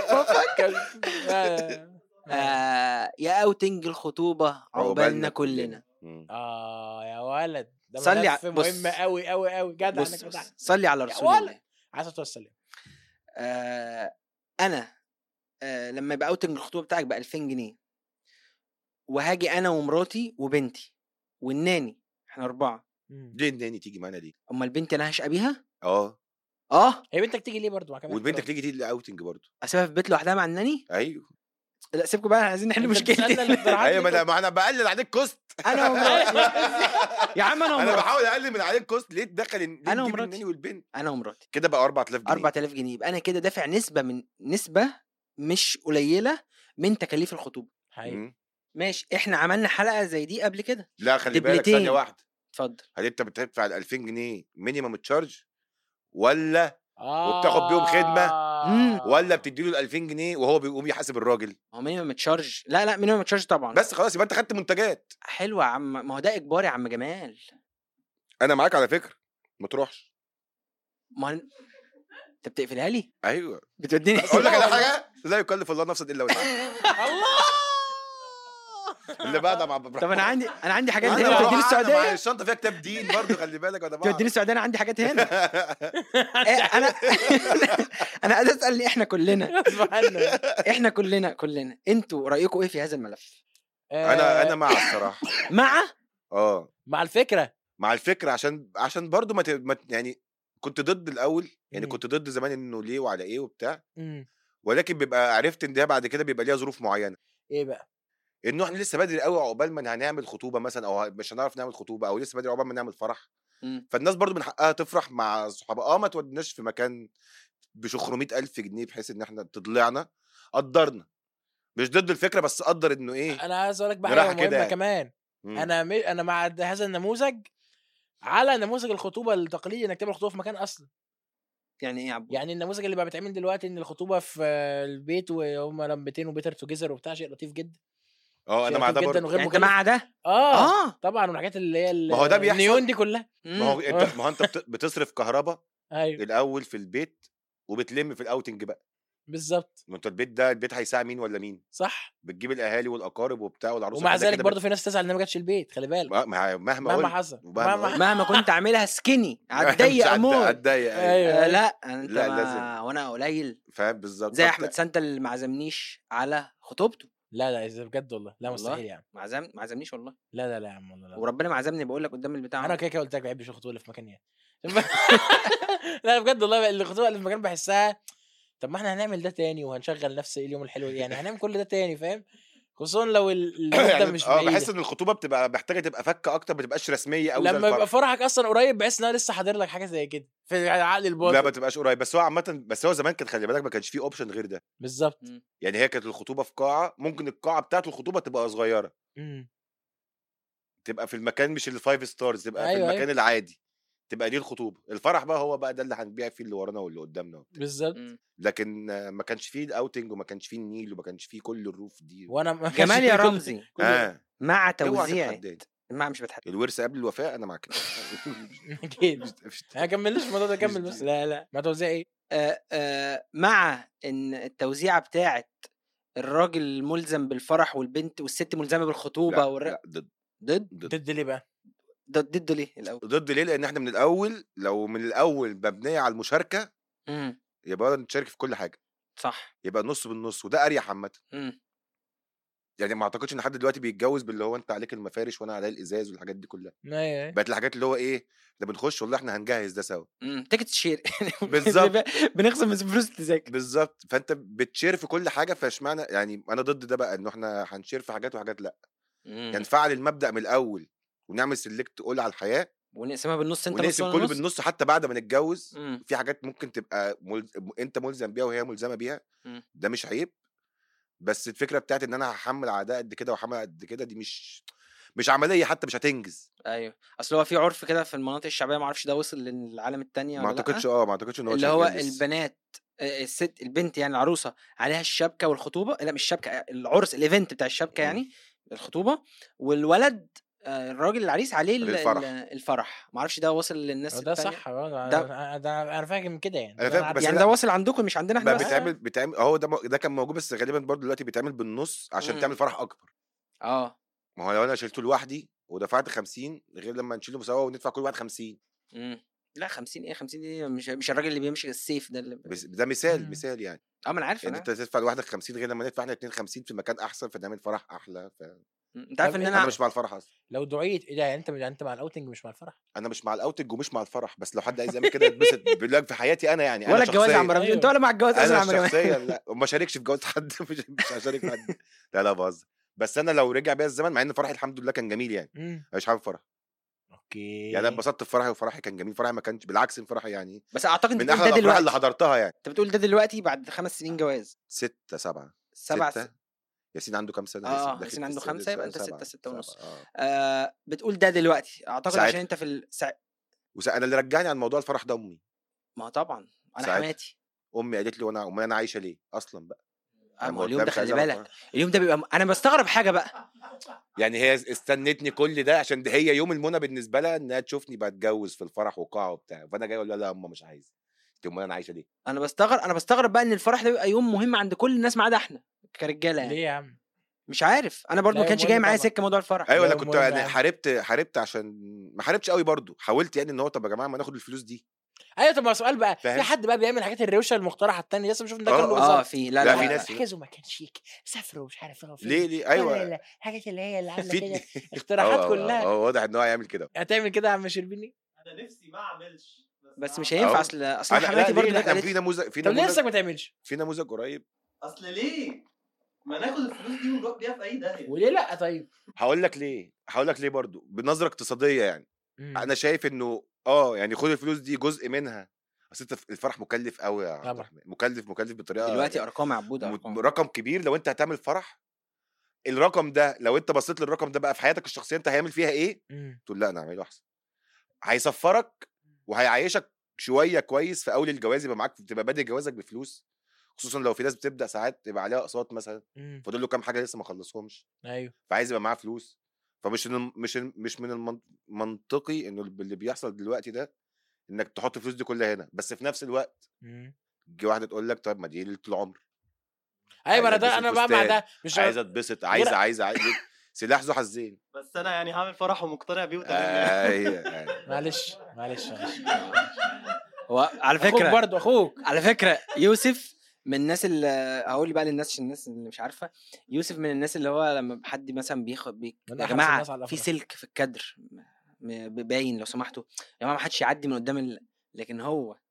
آه. آه، يا اوتنج الخطوبه عقبالنا عقبالنا كلنا مم. اه يا ولد ده صلي ع- ملف بص. مهم قوي قوي قوي جدع بص انك بص، جدع صلي على يا رسول ولد. الله عايز توصل آه، انا آه، لما يبقى اوتنج الخطوبه بتاعك ب 2000 جنيه وهاجي انا ومراتي وبنتي والناني احنا اربعه ليه الناني تيجي معانا دي امال البنت انا هشقى بيها اه اه هي بنتك تيجي ليه برضه مع كامل والبنت احترامي؟ تيجي تيجي اوتنج برضه اسيبها في البيت لوحدها مع الناني ايوه لا سيبكم بقى عايزين نحل أنت بتسألنا مشكلتي الاقتراحات ايوه ما دي انا ما انا بقلل عليك كوست انا ومراتي يا عم انا انا ومراتي بحاول اقلل من عليك كوست ليه تدخل ليه أنا تجيب ومراتي. الناني والبنت انا ومراتي كده بقى 4000 جنيه 4000 جنيه يبقى انا كده دافع نسبه من نسبه مش قليله من تكاليف الخطوبه حقيقي. مم. ماشي احنا عملنا حلقه زي دي قبل كده لا خلي بالك دبلتين. ثانيه واحده اتفضل هل انت بتدفع ال 2000 جنيه مينيمم تشارج ولا آه. وبتاخد بيهم خدمة؟ مم. ولا بتديله ال 2000 جنيه وهو بيقوم يحاسب الراجل هو مينيمم تشارج لا لا مينيمم تشارج طبعا بس خلاص يبقى انت خدت منتجات حلو يا عم ما هو ده اجباري يا عم جمال انا معاك على فكره ما تروحش ما هو- انت بتقفلها لي ايوه بتوديني اقول لك على حاجه لا يكلف الله نفسا الا وسعها الله اللي بعدها مع طب انا عندي انا عندي حاجات انا هنا بروح توديني قاعدة مع السعوديه الشنطه فيها كتاب دين برضه خلي بالك وانا توديني بعرف. السعوديه انا عندي حاجات هنا إيه، انا انا عايز اسال احنا كلنا غصب عنه. احنا كلنا كلنا انتوا رايكم ايه في هذا الملف انا انا آه، مع الصراحه مع اه مع الفكره مع الفكره عشان عشان برضه ما, ت... ما ت- يعني كنت ضد الاول يعني مم. كنت ضد زمان انه ليه وعلى ايه وبتاع مم. ولكن بيبقى عرفت ان ده بعد كده بيبقى ليها ظروف معينه ايه بقى انه احنا لسه بدري قوي عقبال ما هنعمل خطوبه مثلا او مش هنعرف نعمل خطوبه او لسه بدري عقبال ما نعمل فرح مم. فالناس برضو من حقها تفرح مع صحابها اه ما تودناش في مكان ب 600 الف جنيه بحيث ان احنا تضلعنا قدرنا مش ضد الفكره بس قدر انه ايه انا عايز اقول لك بقى نراحة حاجه كده مهمه يعني. كمان مم. انا م... انا مع هذا النموذج على نموذج الخطوبه التقليدي انك تعمل خطوبه في مكان اصلا يعني ايه يا عبد يعني النموذج اللي بقى بيتعمل دلوقتي ان الخطوبه في البيت وهم لمبتين وبيتر توجذر وبتاع شيء لطيف جدا اه انا شيء مع لطيف ده جدا برضه وغير يعني انت مكلف مع ده اه اه طبعا والحاجات اللي هي ال- ما هو ده بيحصل. النيون دي كلها ما هو مم. انت ما هو انت بت- بتصرف كهرباء ايوه الاول في البيت وبتلم في الاوتنج بقى بالظبط ما انت البيت ده البيت هيساعد مين ولا مين صح بتجيب الاهالي والاقارب وبتاع والعروسه ومع كده ذلك كده برضه في ناس تزعل ان ما جاتش البيت خلي بالك بت- مهما مهما مهما قلت حصل ومهما مهما قلت. مهما كنت عاملها سكيني مش هتضيق هتض- امور هتضيق أيوة. ايوه آه لا انت لا، ما... لازم. وانا قليل فاهم بالظبط زي فأنت- احمد سانتا اللي ما عزمنيش على خطوبته لا لا إذا بجد والله لا والله. مستحيل يا عم ما عزم ما عزمنيش والله لا لا لا يا عم والله لا وربنا ما عزمني بقول لك قدام البتاع انا كده كده قلت لك ما بحبش الخطوبه اللي في مكان يعني لا بجد والله الخطوبه اللي في مكان بحسها طب ما احنا هنعمل ده تاني وهنشغل نفس اليوم الحلو يعني هنعمل كل ده تاني فاهم خصوصا لو ال- المده يعني مش اه بعيده بحس ان الخطوبه بتبقى محتاجه تبقى فكه اكتر ما تبقاش رسميه قوي زي لما يبقى الفرح فرحك اصلا قريب بحس ان انا لسه حاضر لك حاجه زي كده في عقل الباطن لا ما تبقاش قريب بس هو عامه بس هو زمان كان خلي بالك ما كانش فيه اوبشن غير ده بالظبط مم. يعني هي كانت الخطوبه في قاعه ممكن القاعه بتاعت الخطوبه تبقى صغيره مم. تبقى في المكان مش الفايف ستارز تبقى أيوة، في المكان أيوة. العادي تبقى دي الخطوبه الفرح بقى هو بقى ده اللي هنبيع فيه اللي ورانا واللي قدامنا وبتاع. بالظبط مم. لكن آه، ما كانش فيه الاوتنج وما كانش فيه النيل وما كانش فيه كل الروف دي وانا ما كانش جمال يا في كل- رمزي كل- اه مع اوعى توزيع تتحداني. مع مش بتحدى الورث قبل الوفاه انا معاك اكيد مش- مش- ما كملناش الموضوع ده كمل بس لا لا ما توزيع ايه آه آه مع ان التوزيعه بتاعت الراجل ملزم بالفرح والبنت والست ملزمه بالخطوبه لا, والر... لا ضد ضد ضد ضد ليه بقى ضد ضد ليه الاول ضد ليه لان احنا من الاول لو من الاول مبنيه على المشاركه امم يبقى نشارك في كل حاجه صح يبقى النص بالنص وده اريح عامه امم يعني ما اعتقدش ان حد دلوقتي بيتجوز باللي هو انت عليك المفارش وانا عليا الازاز والحاجات دي كلها ايوه أيوة. بقت الحاجات اللي هو ايه ده بنخش والله احنا هنجهز ده سوا امم تيكت شير بالظبط. بنخصم من فلوس التذاكر بالظبط فانت بتشير في كل حاجه فاشمعنى يعني انا ضد ده بقى انه احنا هنشير في حاجات وحاجات لا يعني نفعل المبدا من الاول ونعمل سيلكت قول على الحياه ونقسمها بالنص انت نص ونقسم وأنا كله نص. بالنص حتى بعد ما نتجوز مم. في حاجات ممكن تبقى مل... انت ملزم بيها وهي ملزمه بيها مم. ده مش عيب بس الفكره بتاعت ان انا هحمل على ده قد كده وهحمل قد كده دي مش مش عمليه حتى مش هتنجز ايوه اصل هو في عرف كده في المناطق الشعبيه ما اعرفش ده وصل للعالم التاني ما ولا لأ. اعتقدش اه ما اعتقدش ان هو اللي هو شغال لسه. البنات آه، الست البنت يعني العروسه عليها الشبكه والخطوبه لا مش الشبكه آه، العرس الايفنت بتاع الشبكه مم. يعني الخطوبه والولد آه، الراجل العريس عليه ال- الفرح. ال- الفرح ما اعرفش ده واصل للناس هو ده التانية. صح آه، ده- ده ده انا فاهم كده يعني أنا ده فاهم، عارف. بس يعني لا. ده واصل عندكم مش عندنا احنا بقى بس بيتعمل بيتعمل هو ده م- ده كان موجود بس غالبا برضه دلوقتي بيتعمل بالنص عشان مم. تعمل فرح اكبر اه ما هو لو انا شلته لوحدي ودفعت 50 غير لما نشيله سوا وندفع كل واحد 50 مم. لا 50 ايه 50 دي مش مش الراجل اللي بيمشي السيف ده اللي بس ده مثال مم. مثال يعني اه ما انا عارف ان انا انت تدفع لوحدك 50 غير لما ندفع احنا اتنين 50 في مكان احسن فنعمل فرح احلى ف... مم. انت عارف طب ان إيه- انا انا مش مع الفرح اصلا لو دعيت ايه ده يعني انت انت مع الاوتنج مش مع الفرح انا مش مع الاوتنج ومش مع الفرح بس لو حد عايز يعمل كده يتبسط بالله في حياتي انا يعني ولا انا الجواز يا عم شخصياً- رمزي انت ولا مع الجواز اصلا يا انا عم جمال شخصيا لا وما شاركش في جواز حد مش مش هشارك في حد لا لا بهزر بس انا لو رجع بيا الزمن مع ان فرحي الحمد لله كان جميل يعني امم مش حابب فرح اوكي يعني انا اتبسطت في فرحي وفرحي كان جميل فرحي ما كانش بالعكس إن فرحي يعني بس اعتقد انت من بتقول احلى ده الافراح اللي دلوقتي حضرتها يعني انت بتقول ده دلوقتي بعد خمس سنين جواز ستة سبعة سبع ستة س... ياسين عنده كام سنة آه، ياسين آه، داخل ياسين في عنده السادس، خمسة، يبقى أنت سبعة، ستة، ستة ونص. سبعة، آه. آه بتقول ده دلوقتي اعتقد ساعتها. عشان انت في السع... وس- انا اللي رجعني عن موضوع الفرح ده امي ما طبعا انا ساعتها. حماتي امي قالت لي وانا امال انا عايشه ليه اصلا بقى آه أنا ما هو قلت اليوم لها ده مش عايز خلي أعرف بالك فرح. اليوم ده بيبقى انا بستغرب حاجه بقى يعني هي استنتني كل ده عشان ده هي يوم المنى بالنسبه لها انها تشوفني بتجوز في الفرح وقاعه وبتاع فانا جاي اقول لها لا يا امه مش عايز قلت امال انا عايشه ليه انا بستغرب انا بستغرب بقى ان الفرح ده بيبقى يوم مهم عند كل الناس ما عدا احنا كرجاله يعني ليه يا عم مش عارف انا برضو لا، ما كانش يوم جاي مهم معايا طبعا. سكه موضوع الفرح ايوه انا لا، كنت مهم يعني يعني. حاربت حاربت عشان ما حاربتش قوي برضو حاولت يعني ان هو طب يا جماعه ما ناخد الفلوس دي ايوه طب ما سؤال بقى في فاهم؟ حد بقى بيعمل الحاجات الروشه المقترحه التانية لسه بشوف إن ده آه، كان له آه، اه هزار في لا لا، لا, في لا, ناس- احجزوا مكان شيك سافروا مش عارف ايه ليه ليه لا لا ايوه لا الحاجات اللي هي اللي عامله في كده هو اقتراحات كلها هو واضح ان هو هيعمل كده هتعمل كده يا عم شربيني انا نفسي ما اعملش بس مش أعمل. هينفع أهو. اصل اصل أنا- لا، حماتي ليه؟ برضو لا، جت كان قالت في نموذج في طب ليه نفسك نموذج ما تعملش في نموذج قريب اصل ليه؟ ما ناخد الفلوس دي ونروح بيها في اي داهيه وليه لا طيب هقول لك ليه هقول لك ليه برضو بنظره اقتصاديه يعني مم. انا شايف انه اه يعني خد الفلوس دي جزء منها اصل انت الفرح مكلف قوي يا عبد طبعا. الرحمن مكلف مكلف بطريقه دلوقتي يعني ارقام يا عبود م- ارقام رقم كبير لو انت هتعمل فرح الرقم ده لو انت بصيت للرقم ده بقى في حياتك الشخصيه انت هيعمل فيها ايه مم. تقول لا انا هعمله احسن هيسفرك وهيعيشك شويه كويس في اول الجواز يبقى معاك تبقى بادئ جوازك بفلوس خصوصا لو في ناس بتبدا ساعات يبقى عليها اقساط مثلا مم. فاضل له كام حاجه لسه ما خلصهمش ايوه فعايز يبقى معاه فلوس فمش من مش مش من المنطقي انه اللي بيحصل دلوقتي ده انك تحط الفلوس دي كلها هنا بس في نفس الوقت مم. تيجي واحده تقول لك طب ما دي ليله العمر ايوه ما انا عايز ده ألبس انا بقى مع الفستان، ده مش عايزه اتبسط عايزه عايزه عايزه سلاح ذو حزين بس انا يعني هعمل فرح ومقتنع بيه وتمام يعني. ايوه أيوة. معلش معلش معلش هو على اخوك فكره برضه اخوك على فكره يوسف من الناس اللي هقول بقى للناس عشان الناس اللي مش عارفه يوسف من الناس اللي هو لما حد مثلا بياخد بي... من يا أحرص جماعه الناس على في الأفراح. سلك في الكادر م- باين لو سمحتوا يا جماعه ما حدش يعدي من قدام ال... لكن هو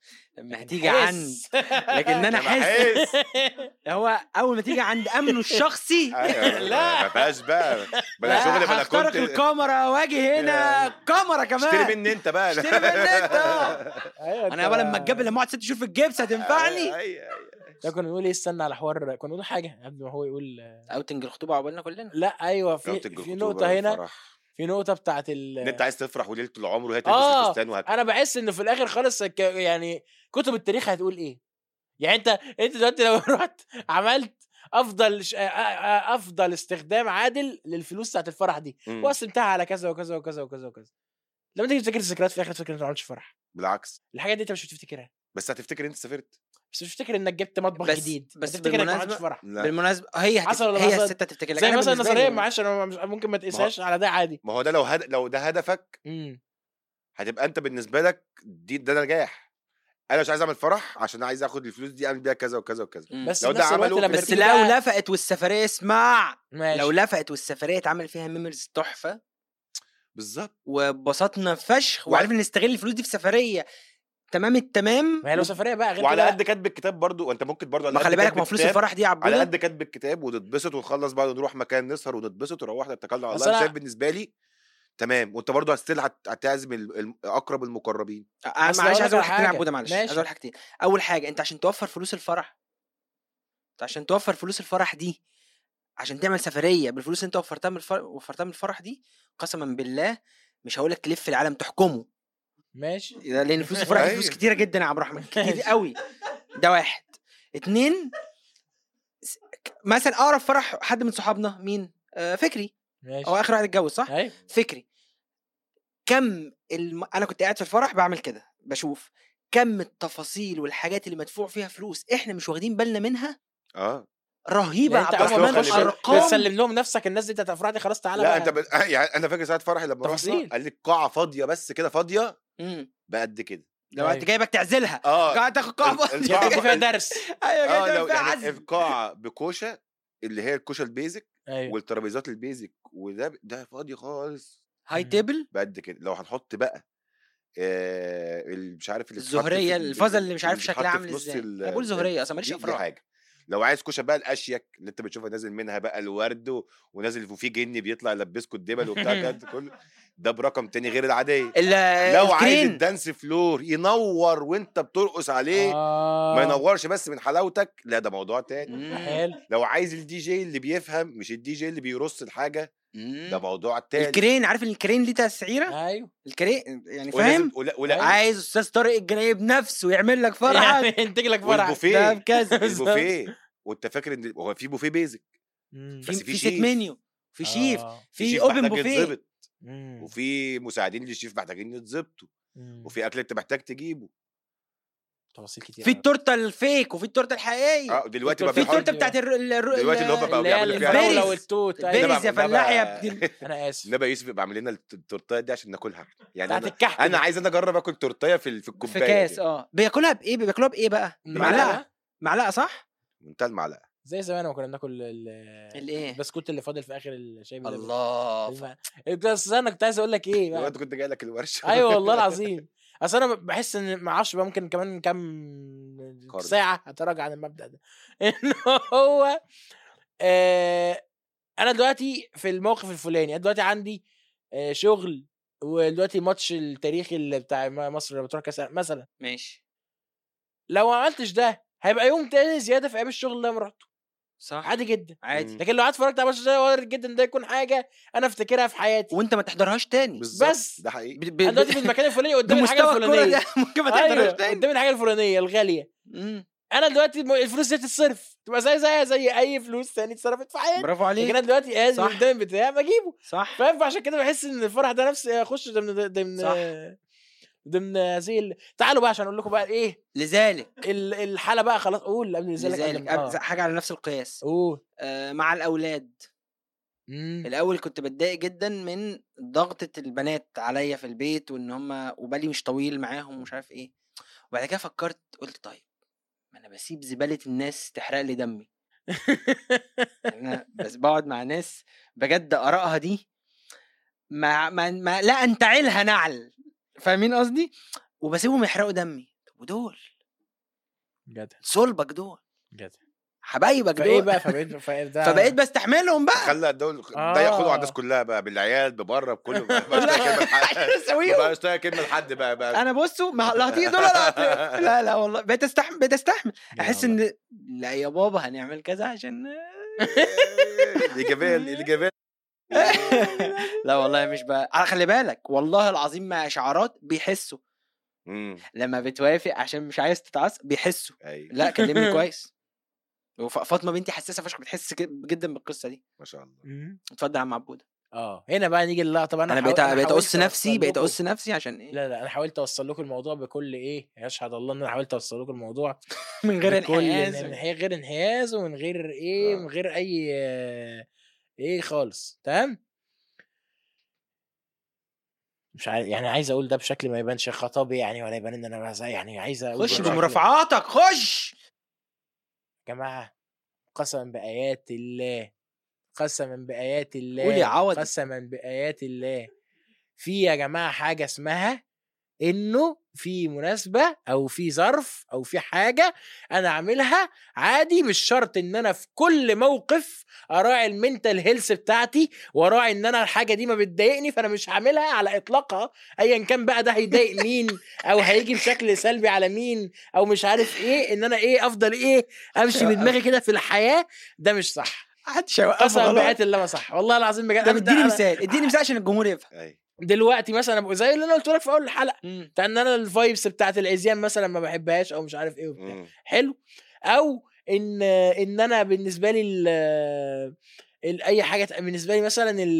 لما هتيجي عند لكن انا لما احس أحس. هو اول ما تيجي عند امنه الشخصي أيوة، لا. ما فيهاش بقى بلا لا، شغل بلا هخترق كنت الكاميرا واجي هنا كاميرا كمان اشتري مني انت بقى اشتري مني انت. ايوه انا بقى لما الجبل لما اقعد ست شهور في الجبس هتنفعني ايوه ايوه ده كنا نقول ايه استنى على حوار كنا نقول حاجه قبل ما هو يقول اوتنج الخطوبه عقبالنا كلنا لا ايوه في ربط في الخطوبة نقطه هنا والفرح. في نقطه بتاعت ال ان انت عايز تفرح وليله العمر وهي تلبس آه، الفستان وهك... انا بحس انه في الاخر خالص ك- يعني كتب التاريخ هتقول ايه يعني انت انت دلوقتي لو رحت عملت افضل ش... آ- آ- افضل استخدام عادل للفلوس بتاعت الفرح دي مم. وقسمتها على كذا وكذا وكذا وكذا وكذا لما تيجي تفتكر الذكريات في الاخر تفتكر انك ما عملتش فرح بالعكس الحاجات دي انت مش بتفتكرها بس هتفتكر انت سافرت بس مش بتفتكر انك جبت مطبخ بس- جديد بس تفتكر انك ما بالمناسبة- عملتش فرح لا بالمناسبه هي هتف... حصل ولا ما هي حصل؟ الست هتفتكر لك زي أنا مثلا بالنسبة نظريه لي- معلش انا مش- ممكن ما تقيسهاش على ده عادي ما هو ده لو هد... لو ده هدفك امم هتبقى انت بالنسبه لك دي ده نجاح انا مش عايز اعمل فرح عشان عايز اخد الفلوس دي اعمل بيها كذا وكذا وكذا مم. بس لو لو ده نفس الوقت عمله- لما بس تيجي لو بقى- لفقت والسفريه اسمع ماشي لو لفقت والسفريه اتعمل فيها ميموريز تحفه بالظبط واتبسطنا فشخ وعرفنا نستغل الفلوس دي في سفريه تمام التمام ما هي لو سفريه بقى غير وعلى كده قد كتب الكتاب برضو وانت ممكن برضو على ما قد خلي بالك كاتب ما هو فلوس الكتاب- الفرح دي يا على عبودة قد كاتب الكتاب ونتبسط ونخلص بعض ونروح مكان نسهر ونتبسط وروحنا اتكلنا على بس الله انا أنا- شايف بالنسبه لي تمام وانت برضو هستيل هت- هتعزم ال- ال- اقرب المقربين انا أصل معلش أقول عايز لك اقول على حاجتين يا حاجة. عبوده معلش ماشي. عايز اقول حاجتين اول حاجه انت عشان توفر فلوس الفرح انت عشان توفر فلوس الفرح دي عشان تعمل سفريه بالفلوس اللي انت وفرتها من الفرح وفرتها من الفرح دي قسما بالله مش هقول لك تلف العالم تحكمه ماشي ده لان فلوس الفرح دي فلوس أيوة. كتيره جدا يا عبد الرحمن كتير قوي ده واحد اتنين س- ك- مثلا اقرب فرح حد من صحابنا مين آه فكري ماشي هو اخر واحد اتجوز صح ايوه فكري كم الم... انا كنت قاعد في الفرح بعمل كده بشوف كم التفاصيل والحاجات اللي مدفوع فيها فلوس احنا مش واخدين بالنا منها اه رهيبه يعني انت عبد اول ما الرحمن خلي تخش بالك. ارقام بتسلم لهم نفسك الناس دي بتاعت الافراح دي خلاص تعالى لا بقى انت ب... يعني انا فاكر ساعه فرحي لما رحنا تفاصيل. قال لي القاعه فاضيه بس كده فاضيه مم. بقد كده لو انت أيوة. جايبك تعزلها اه قاعد تاخد قاعه ال- فاضية. ال- يعني القاعة- دي فيها درس ايوه اه جاي لو فيها يعني عزل القاعه بكوشه اللي هي الكوشه البيزك ايوه والترابيزات البيزك وده ده فاضي خالص هاي مم. تيبل بقد كده لو هنحط بقى آه ال- مش عارف اللي بتتحط الزهريه في- الفازه اللي مش عارف بيتحط شكلها في عامل نص ازاي ال- انا بقول زهريه اصلا ماليش دي, دي افراح حاجه لو عايز كوشه بقى الاشيك اللي انت بتشوفها نازل منها بقى الورد و- ونازل وفيه جن بيطلع يلبسكوا الدبل وبتاع كده كله ده برقم تاني غير العاديه ال- لو عايز الكرين الدانس فلور ينور وانت بترقص عليه ما اه ينورش بس من حلاوتك لا ده موضوع تاني مم. حلو لو عايز الدي جي اللي بيفهم مش الدي جي اللي بيرص الحاجه مم. ده موضوع تاني الكرين عارف ان الكرين ليه تسعيره ايوه الكرين يعني ولازم فاهم ولا, ولا عايز استاذ طارق الجنايب نفسه يعمل لك فرح يعني ينتج لك فرح ده والبوفيه بكذا البوفيه وانت فاكر ان هو في بوفيه بيزك مم. بس في في في سيت شيف. منيو في شيف آه. في شيف اوبن محتاج بوفيه يتظبط مم. وفي مساعدين للشيف محتاجين يتظبطوا مم. وفي اكل انت محتاج تجيبه تفاصيل كتير في أوي. التورته الفيك وفي التورته الحقيقيه اه دلوقتي بقى في في حوار التورته بتاعت الر... الر... دلوقتي اللي هم بقى اللي هي بيعملوا فيها الفراوله البيريز. والتوت البيريز أيوة. يا ده بقى- فلاح يا بقى- ابن ال- انا اسف نبقى يوسف يبقى عامل لنا الت- التورتايه دي عشان ناكلها يعني بتاعت انا الكحك انا دي. عايز انا اجرب اكل تورتايه في ال- في في الكوبايه كاس دي. اه بياكلها بايه بياكلوها بايه بقى بمعلقه معلقه صح منتهى المعلقه زي زمان ما كنا بناكل ال- الايه البسكوت اللي فاضل في اخر الشاي بلبن. الله الم- انت أصل انا كنت عايز اقول لك ايه بقى. دلوقتي كنت جاي لك الورشه ايوه والله العظيم اصل انا بحس ان ما اعرفش بقى ممكن كمان كام قرن. ساعه هتراجع عن المبدا ده ان هو آه انا دلوقتي في الموقف الفلاني انا دلوقتي عندي آه شغل ودلوقتي ماتش التاريخي اللي بتاع مصر لما تروح كاس العالم مثلا ماشي لو ما عملتش ده هيبقى يوم تاني زياده في ايام الشغل اللي انا رحته صح عادي جدا عادي مم. لكن لو قعدت اتفرجت على ماتش ده وارد جدا ده يكون حاجه انا افتكرها في حياتي وانت ما تحضرهاش تاني بالظبط بس. ده حقيقي ب... ب... انا دلوقتي في المكان الفلاني قدامي الحاجه بمستوى الكوره الفلانيه ده ممكن ما تحضرهاش ايوه تاني قدامي الحاجه الفلانيه الغاليه مم. انا دلوقتي م- الفلوس دي تتصرف تبقى زي زي زي اي فلوس تاني اتصرفت في حياتي برافو لكن عليك انا دلوقتي قاعد صح. قدامي بتاع بجيبه صح فاهم فعشان كده بحس ان الفرح ده نفسي اخش ضمن ضمن صح. ضمن هذه ال- تعالوا بقى عشان اقول لكم بقى ايه لذلك ال- الحاله بقى خلاص قول قبل لذلك قبل لذلك ما- أب- آه. حاجه على نفس القياس قول آه مع الاولاد مم. الاول كنت بتضايق جدا من ضغطه البنات عليا في البيت وان هم وبالي مش طويل معاهم ومش عارف ايه وبعد كده فكرت قلت طيب ما انا بسيب زباله الناس تحرق لي دمي يعني انا بس بقعد مع ناس بجد ارائها دي ما, ما, ما لا انتعلها نعل فاهمين قصدي وبسيبهم يحرقوا دمي طب ودول جدع صلبك دول جدع حبايبك فايه دول بقى فبقيت فايه ده فبقيت بستحملهم بقى خلى دول ده آه. ياخدوا على الناس كلها بقى بالعيال ببره بكله ما بقاش طايق كلمه لحد عشان اسويهم ما بقاش طايق كلمه لحد بقى بقى انا بصوا ما لا هتيجي دول ولا هت- لا لا والله بقيت استحمل بقيت استحمل احس ان لا يا بابا هنعمل كذا عشان الايجابيه الايجابيه لا والله مش بقى على خلي بالك والله العظيم مع اشعارات بيحسوا امم لما بتوافق عشان مش عايز تتعصب بيحسوا ايوه لا كلمني كويس وف- فاطمه بنتي حساسه فشخ بتحس ك- جدا بالقصه دي ما شاء الله مم. اتفضل يا عم عبوده اه هنا بقى نيجي اللقطه بقى انا حاول- بقيت بقيت حاولت اقص نفسي أوصل بقيت لكم- اقص نفسي عشان ايه لا لا انا حاولت اوصل لكم الموضوع بكل ايه يشهد الله ان انا حاولت اوصل لكم الموضوع من غير بكل انحياز من غير غير انحياز ومن غير ايه آه. من غير اي آه، ايه خالص تمام مش عارف يعني عايز اقول ده بشكل ما يبانش خطابي يعني ولا يبان ان انا بهزأ يعني عايز اقول خش بشكل- بمرافعاتك خش يا جماعه قسما بايات الله قسما بايات الله قول يا عوض. قسما بايات الله في يا جماعه حاجه اسمها انه في مناسبه او في ظرف او في حاجه انا اعملها عادي مش شرط ان انا في كل موقف اراعي المنتال هيلث بتاعتي واراعي ان انا الحاجه دي ما بتضايقني فانا مش هعملها على اطلاقها ايا كان بقى ده هيضايق مين او هيجي بشكل سلبي على مين او مش عارف ايه ان انا ايه افضل ايه امشي بدماغي كده في الحياه ده مش صح محدش هيوقفه قسما غلط. بآيات الله ما صح والله العظيم بجد طب أنا- اديني أنا- مثال اديني مثال عشان الجمهور يفهم ايوه دلوقتي مثلا أبقى زي اللي انا قلت لك في اول الحلقه مم. بتاع ان انا الفايبس بتاعت العزيان مثلا ما بحبهاش او مش عارف ايه وبتاع مم. حلو او ان ان انا بالنسبه لي ال ال- اي حاجه بالنسبه لي مثلا ال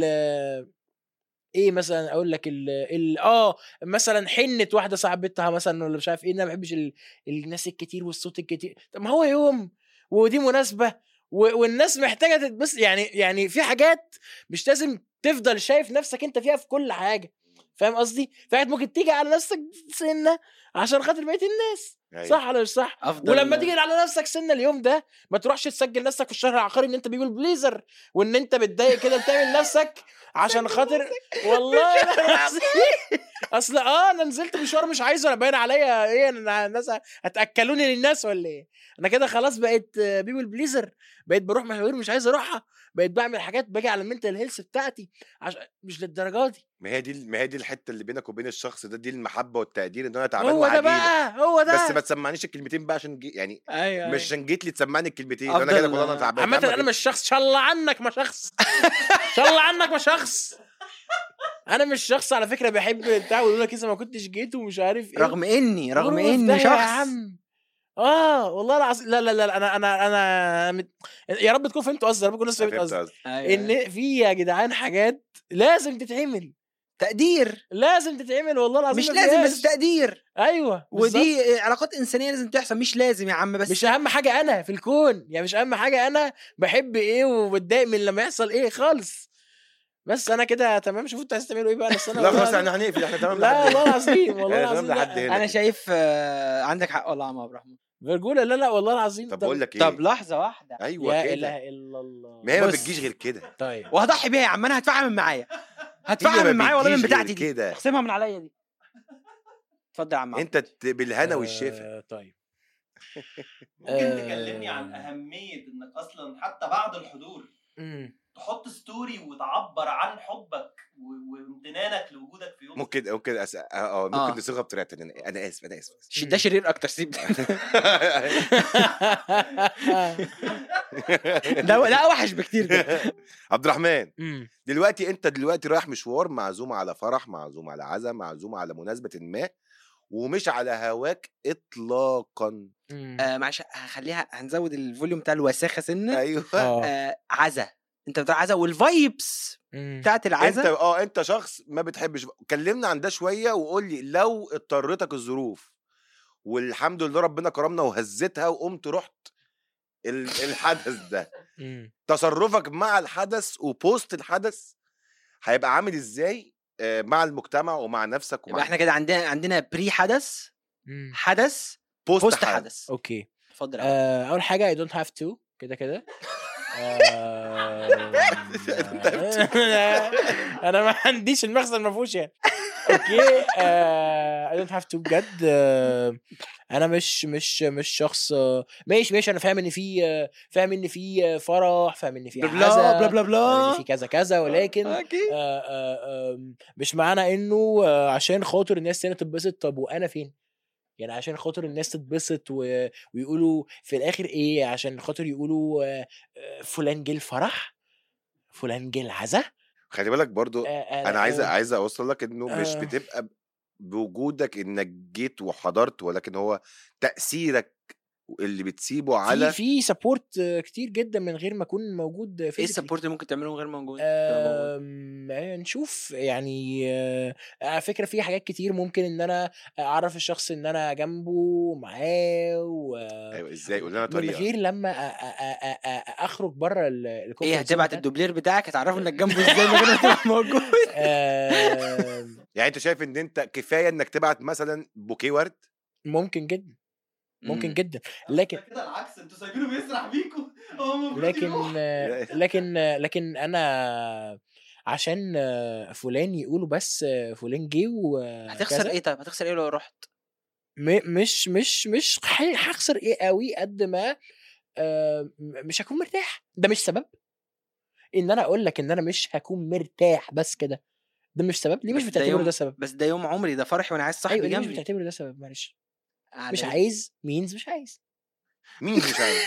ايه مثلا اقول لك ال ال اه مثلا حنه واحده صاحبتها مثلا ولا مش عارف ايه إن انا ما بحبش ال- الناس الكتير والصوت الكتير طب ما هو يوم ودي مناسبه و- والناس محتاجه تتبص يعني يعني في حاجات مش لازم تفضل شايف نفسك انت فيها في كل حاجه فاهم قصدي؟ في حاجات ممكن تيجي على نفسك سنه عشان خاطر بقيه الناس أيوة. صح ولا مش صح؟ افضل ولما تيجي على نفسك سنه اليوم ده ما تروحش تسجل نفسك في الشهر العقاري ان انت بيبل بليزر وان انت بتضايق كده بتعمل نفسك عشان خاطر والله العظيم اصل اه انا نزلت مشوار مش عايزه انا باين عليا ايه انا الناس هتاكلوني للناس ولا ايه انا كده خلاص بقيت بيبل بليزر بقيت بروح مشاوير مش عايز اروحها بقيت بعمل حاجات باجي على المنتال هيلث بتاعتي عشان مش للدرجه دي ما هي دي ما هي دي الحته اللي بينك وبين الشخص ده دي المحبه والتقدير ان انا تعبان هو ده وهجيلك. بقى هو ده بس ما تسمعنيش الكلمتين بقى عشان جي... يعني ايوه مش عشان جيت لي تسمعني الكلمتين انا أفضل- كده والله انا تعبان عامة يا عم انا مش شخص شل عنك ما شخص شل عنك ما شخص انا مش شخص على فكره بحب بتاع ويقول لك اذا ما كنتش جيت ومش عارف ايه رغم اني رغم قولوا في اني داهية يا شخص عم اه والله العظيم لا لا لا انا انا انا مت... يا رب تكونوا فهمتوا قصدي يا رب تكونوا لسه فهمتوا فهمت قصدي قصدي. أيوة. ان في يا جدعان حاجات لازم تتعمل تقدير لازم تتعمل والله العظيم مش ما لازم فيهاش. بس تقدير ايوه بالظبط. ودي علاقات انسانيه لازم تحصل مش لازم يا عم بس مش اهم حاجه انا في الكون يعني مش اهم حاجه انا بحب ايه وبتضايق من لما يحصل ايه خالص بس انا كده تمام شوفوا انتوا عايزين تعملوا ايه بقى بس انا لا والله خلاص احنا هنقفل احنا تمام لا لحد والله هنا. العظيم والله إحنا تمام العظيم لحد لا. هنا انا كده. شايف آه، عندك حق والله يا عم عبد الرحمن برجوله لا لا والله العظيم طب بقول لك ايه طب لحظه واحده ايوه يا كده اله الا الله ما هي ما بص. بتجيش غير كده طيب وهضحي بيها يا عم انا هتفاهم معايا هي هتفاهم ما معايا والله من بتجيش غير بتاعتي دي كده اخصمها من عليا دي اتفضل يا عم انت ت- بالهنا آه، والشفا طيب ممكن آه. تكلمني عن اهميه انك اصلا حتى بعد الحضور مم. تحط ستوري وتعبر عن حبك و- وامتنانك لوجودك في يوم ممكن ممكن أس... اه آه، ممكن آه. نصيغها بطريقه تانية انا اسف انا اسف ش- ده شرير اكتر سيب ده ده ده اوحش بكتير ده عبد الرحمن مم. دلوقتي انت دلوقتي رايح مشوار معزوم على فرح معزوم على عزا معزوم على مناسبه ما ومش على هواك اطلاقا مم. آه معلش هخليها هنزود الفوليوم بتاع الوساخه سنه ايوه آه. آه عزا انت بتاع عزا والفايبس مم. بتاعت انت العزا اه انت شخص ما بتحبش كلمنا عن ده شويه وقول لي لو اضطرتك الظروف والحمد لله ربنا كرمنا وهزتها وقمت رحت ال- الحدث ده مم. تصرفك مع الحدث وبوست الحدث هيبقى عامل ازاي آه، مع المجتمع ومع نفسك ومع يبقى احنا كده عندنا عندنا بري حدث مم. حدث بوست, بوست حدث حدث اوكي اتفضل يا عم. آه، اول حاجه اي دونت هاف تو كده كده آه، انا ما عنديش المخزن ما فيهوش يعني اوكي اي don't have to بجد آه، انا مش مش مش شخص آه، ماشي ماشي انا فاهم ان في آه، فاهم ان في آه، فرح فاهم ان في بلا بلا عزا بلا بلا فاهم ان بلا في كذا كذا ولكن اكيد آه، آه، آم، مش معنى انه آه، عشان خاطر الناس تانية تتبسط طب وانا فين يعني عشان خاطر الناس تتبسط و... ويقولوا في الاخر ايه عشان خاطر يقولوا آه، آه، فلان جه الفرح فلان جه العزا خلي بالك برضو آه، آه، انا عايز آه، عايز اوصل لك انه مش آه. بتبقى بوجودك انك جيت وحضرت ولكن هو تاثيرك اللي بتسيبه في على في سبورت كتير جدا من غير ما اكون موجود ايه physically. السبورت اللي ممكن تعمله من غير موجود تبقى موجود؟ آم، آه، نشوف يعني آه، على فكره في حاجات كتير ممكن ان انا اعرف الشخص ان انا جنبه معاه و ايوه ازاي قول لنا من طريقه غير لما أ- أ- أ- أ- أ- اخرج بره ال- ال- ايه comfort zone هتبعت بتاعتي. الدوبلير بتاعك هتعرفه انك جنبه ازاي من غير ما تبقى موجود آم، يعني انت شايف ان انت كفايه انك تبعت مثلا بوكيه ورد ممكن جدا ممكن مم. جدا لكن كده العكس انتوا سايبينه بيسرح بيكوا هو المفروض لكن يروح. آه، لكن آه، لكن انا عشان آه، فلان يقولوا بس آه، فلان جه هتخسر وكذا ايه طيب هتخسر ايه لو رحت م- مش مش مش ح- هخسر ايه قوي قد ما آه، م- مش هكون مرتاح ده مش سبب ان انا اقول لك ان انا مش هكون مرتاح بس كده ده مش سبب ليه مش بس ده بتعتبره يوم- ده سبب بس ده يوم عمري ده فرحي وانا عايز صاحبي ايوه ليه مش جنبي بتعتبره ده سبب معلش على مش إيه؟ عايز مينز مش عايز مين مش عارف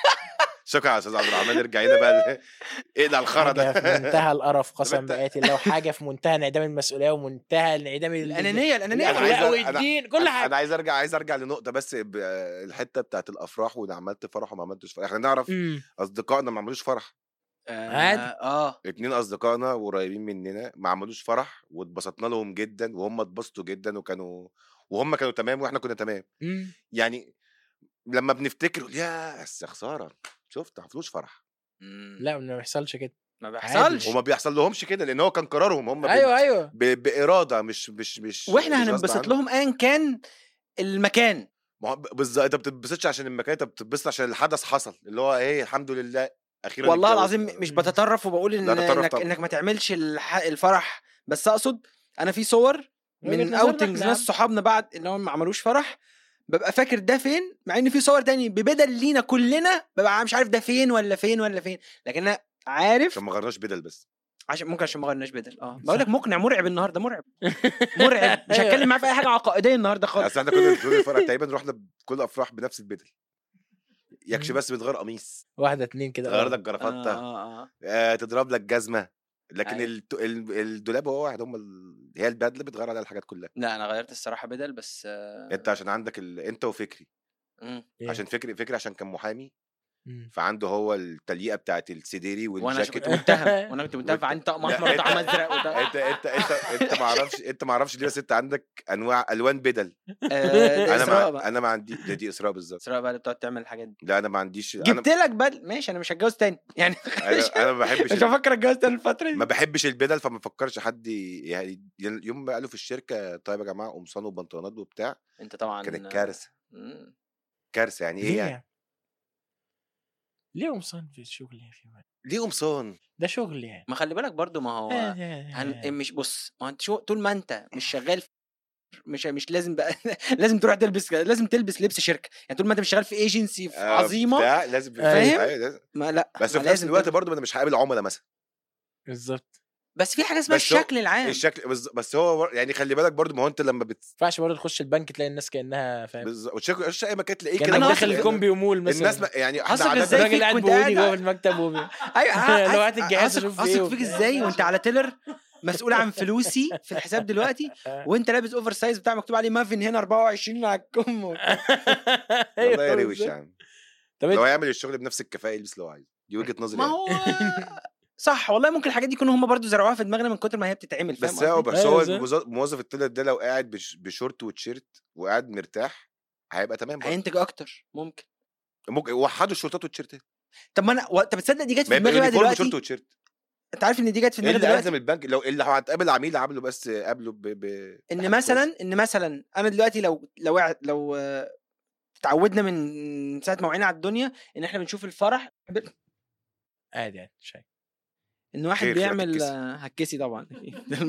شكرا يا استاذ عبد الرحمن ارجع هنا بقى ايه ده الخرا ده حاجه في منتهى القرف قسم أنت- بقاتل لو حاجه في منتهى انعدام المسؤوليه ومنتهى انعدام ال- الانانيه الانانيه أنا عايز الاخلاق أ- أنا- والدين كل انا حاجه عايز ارجع عايز ارجع لنقطه بس ب- الحته بتاعت الافراح وانا عملت فرح وما عملتش فرح احنا نعرف مم. اصدقائنا ما عملوش فرح آه، عادي. اه اتنين اصدقائنا قريبين مننا ما عملوش فرح واتبسطنا لهم جدا وهم اتبسطوا جدا وكانوا وهم كانوا تمام واحنا كنا تمام مم. يعني لما بنفتكر نقول يا بس خساره شفت ما عملوش فرح مم. لا ما بيحصلش كده ما عادي. بيحصلش وما بيحصل لهمش كده لان هو كان قرارهم هم ب- ايوه ايوه ب... باراده مش مش مش واحنا مش غصب هننبسط عنهم. لهم ايا كان المكان ما هو ب- بالظبط انت ما بتتبسطش عشان المكان انت بتتبسط عشان الحدث حصل اللي هو ايه الحمد لله اخيرا والله اتجوزنا. العظيم مش بتطرف وبقول ان لا تطرف انك, طبعا. انك ما تعملش الح... الفرح بس اقصد انا في صور وجهة من نظرنا اوتنجز احنا ناس عم. صحابنا بعد ان هم ما عملوش فرح ببقى فاكر ده فين مع ان في صور تاني ببدل لينا كلنا ببقى مش عارف ده فين ولا فين ولا فين لكن انا عارف عشان ما غيرناش بدل بس عشان ممكن عشان ما غيرناش بدل اه بقول لك مقنع مرعب النهارده مرعب مرعب مش هتكلم معاه في اي حاجه عقائديه النهارده خالص اصل احنا كنا طول الفرح تقريبا رحنا كل الافراح بنفس البدل يكش مم. بس بتغير قميص واحده اتنين كده تغير آه. لك آه جرافته آه آه. آه تضرب لك جزمه لكن أيوة. الت- ال- الدولاب هو واحد هم ال... هي البدله بتغير عليها الحاجات كلها لا انا غيرت الصراحه بدل بس آه انت عشان عندك ال... انت وفكري مم. إيه؟ عشان فكري فكري عشان كان محامي مم. فعنده هو التليقه بتاعت السديري وانا عشان والجاكيت كنت متهم وانا كنت متهم وانت- فعندي طقم لا، احمر انت- وطقم ازرق وطقم انت انت انت انت ما اعرفش انت ما اعرفش ليه بس انت عندك انواع الوان بدل آه، ده انا إسراء ما بقى. انا ما عندي دي, دي اسراء بالظبط اسراء بقى اللي بتقعد تعمل الحاجات دي لا انا ما عنديش انا جبت لك بدل ماشي انا مش هتجوز تاني يعني انا, أنا ما بحبش مش هفكر اتجوز تاني الفتره ما دي بحبش البدل فما بفكرش حد ي- يعني يوم ما قالوا في الشركه طيب يا جماعه قمصان وبنطلونات وبتاع انت طبعا كانت كارثه مم. كارثه يعني ايه ليه يعني يعني؟ ليه قمصان في الشغل يا اخي ليه قمصان ده شغل يعني ما خلي بالك برضو ما هو هن... مش بص ما هو انت شو طول ما انت مش شغال في مش مش لازم بقى لازم تروح تلبس لازم تلبس لبس شركه يعني طول ما انت مش شغال في ايجنسي آه، عظيمه بتاع لازم فاهم؟ أيوة، لازم. ما لا بس ما في نفس لازم الوقت تلبس. برضه انا مش هقابل عملاء مثلا بالظبط بس في حاجه اسمها بس هو- الشكل العام الشكل بز- بس هو بر- يعني خلي بالك برضه ما هو انت لما بت ما ينفعش برضه تخش البنك تلاقي الناس كانها فاهم بز- وتشك- وش اي مكان تلاقيه كانك كده أنا داخل أصلاً- الكومبي ومول مثلا الناس ما يعني احنا حصل عادة- إزاي الراجل فيك قاعد وأنت بودي جوه قاعد- في المكتب وبي... ايوه لو هات الجهاز أثق- اشوف ايه اثق فيك وبتاع. ازاي وانت على تيلر مسؤول عن فلوسي في الحساب دلوقتي وانت لابس اوفر سايز بتاع مكتوب عليه مافن هنا 24 على الكم وبتاع. والله يا أيوة روش بالظبط. يعني طب لو انت يعمل الشغل بنفس الكفاءه يلبس لو عايز دي وجهه نظري ما يعني. هو صح والله ممكن الحاجات دي يكونوا هم برضو زرعوها في دماغنا من كتر ما هي بتتعمل فاهم بس هو قصدي؟ بس هو أيوة الموظف- موظف التيلر ده لو قاعد بش- بشورت وتيشيرت وقاعد مرتاح هيبقى تمام برضه. هينتج اكتر ممكن ممكن وحدوا الشورتات والتيشيرتات طب ما انا و... طب تصدق دي جت ما في يبقى دماغي بقى يونيفورم دلوقتي شورت وتيشيرت انت عارف ان دي جت في دماغي اللي دلوقتي لازم البنك لو اللي هتقابل عميل عامله بس قابله ب, ب... ان بحاجة مثلا ان مثلا انا دلوقتي لو لو قاعد- لو آه، اتعودنا من ساعه ما وعينا على الدنيا ان احنا بنشوف الفرح عادي عادي شايف ان واحد خير، خير، بيعمل هتتكسي. آه، هتكسي طبعا المايك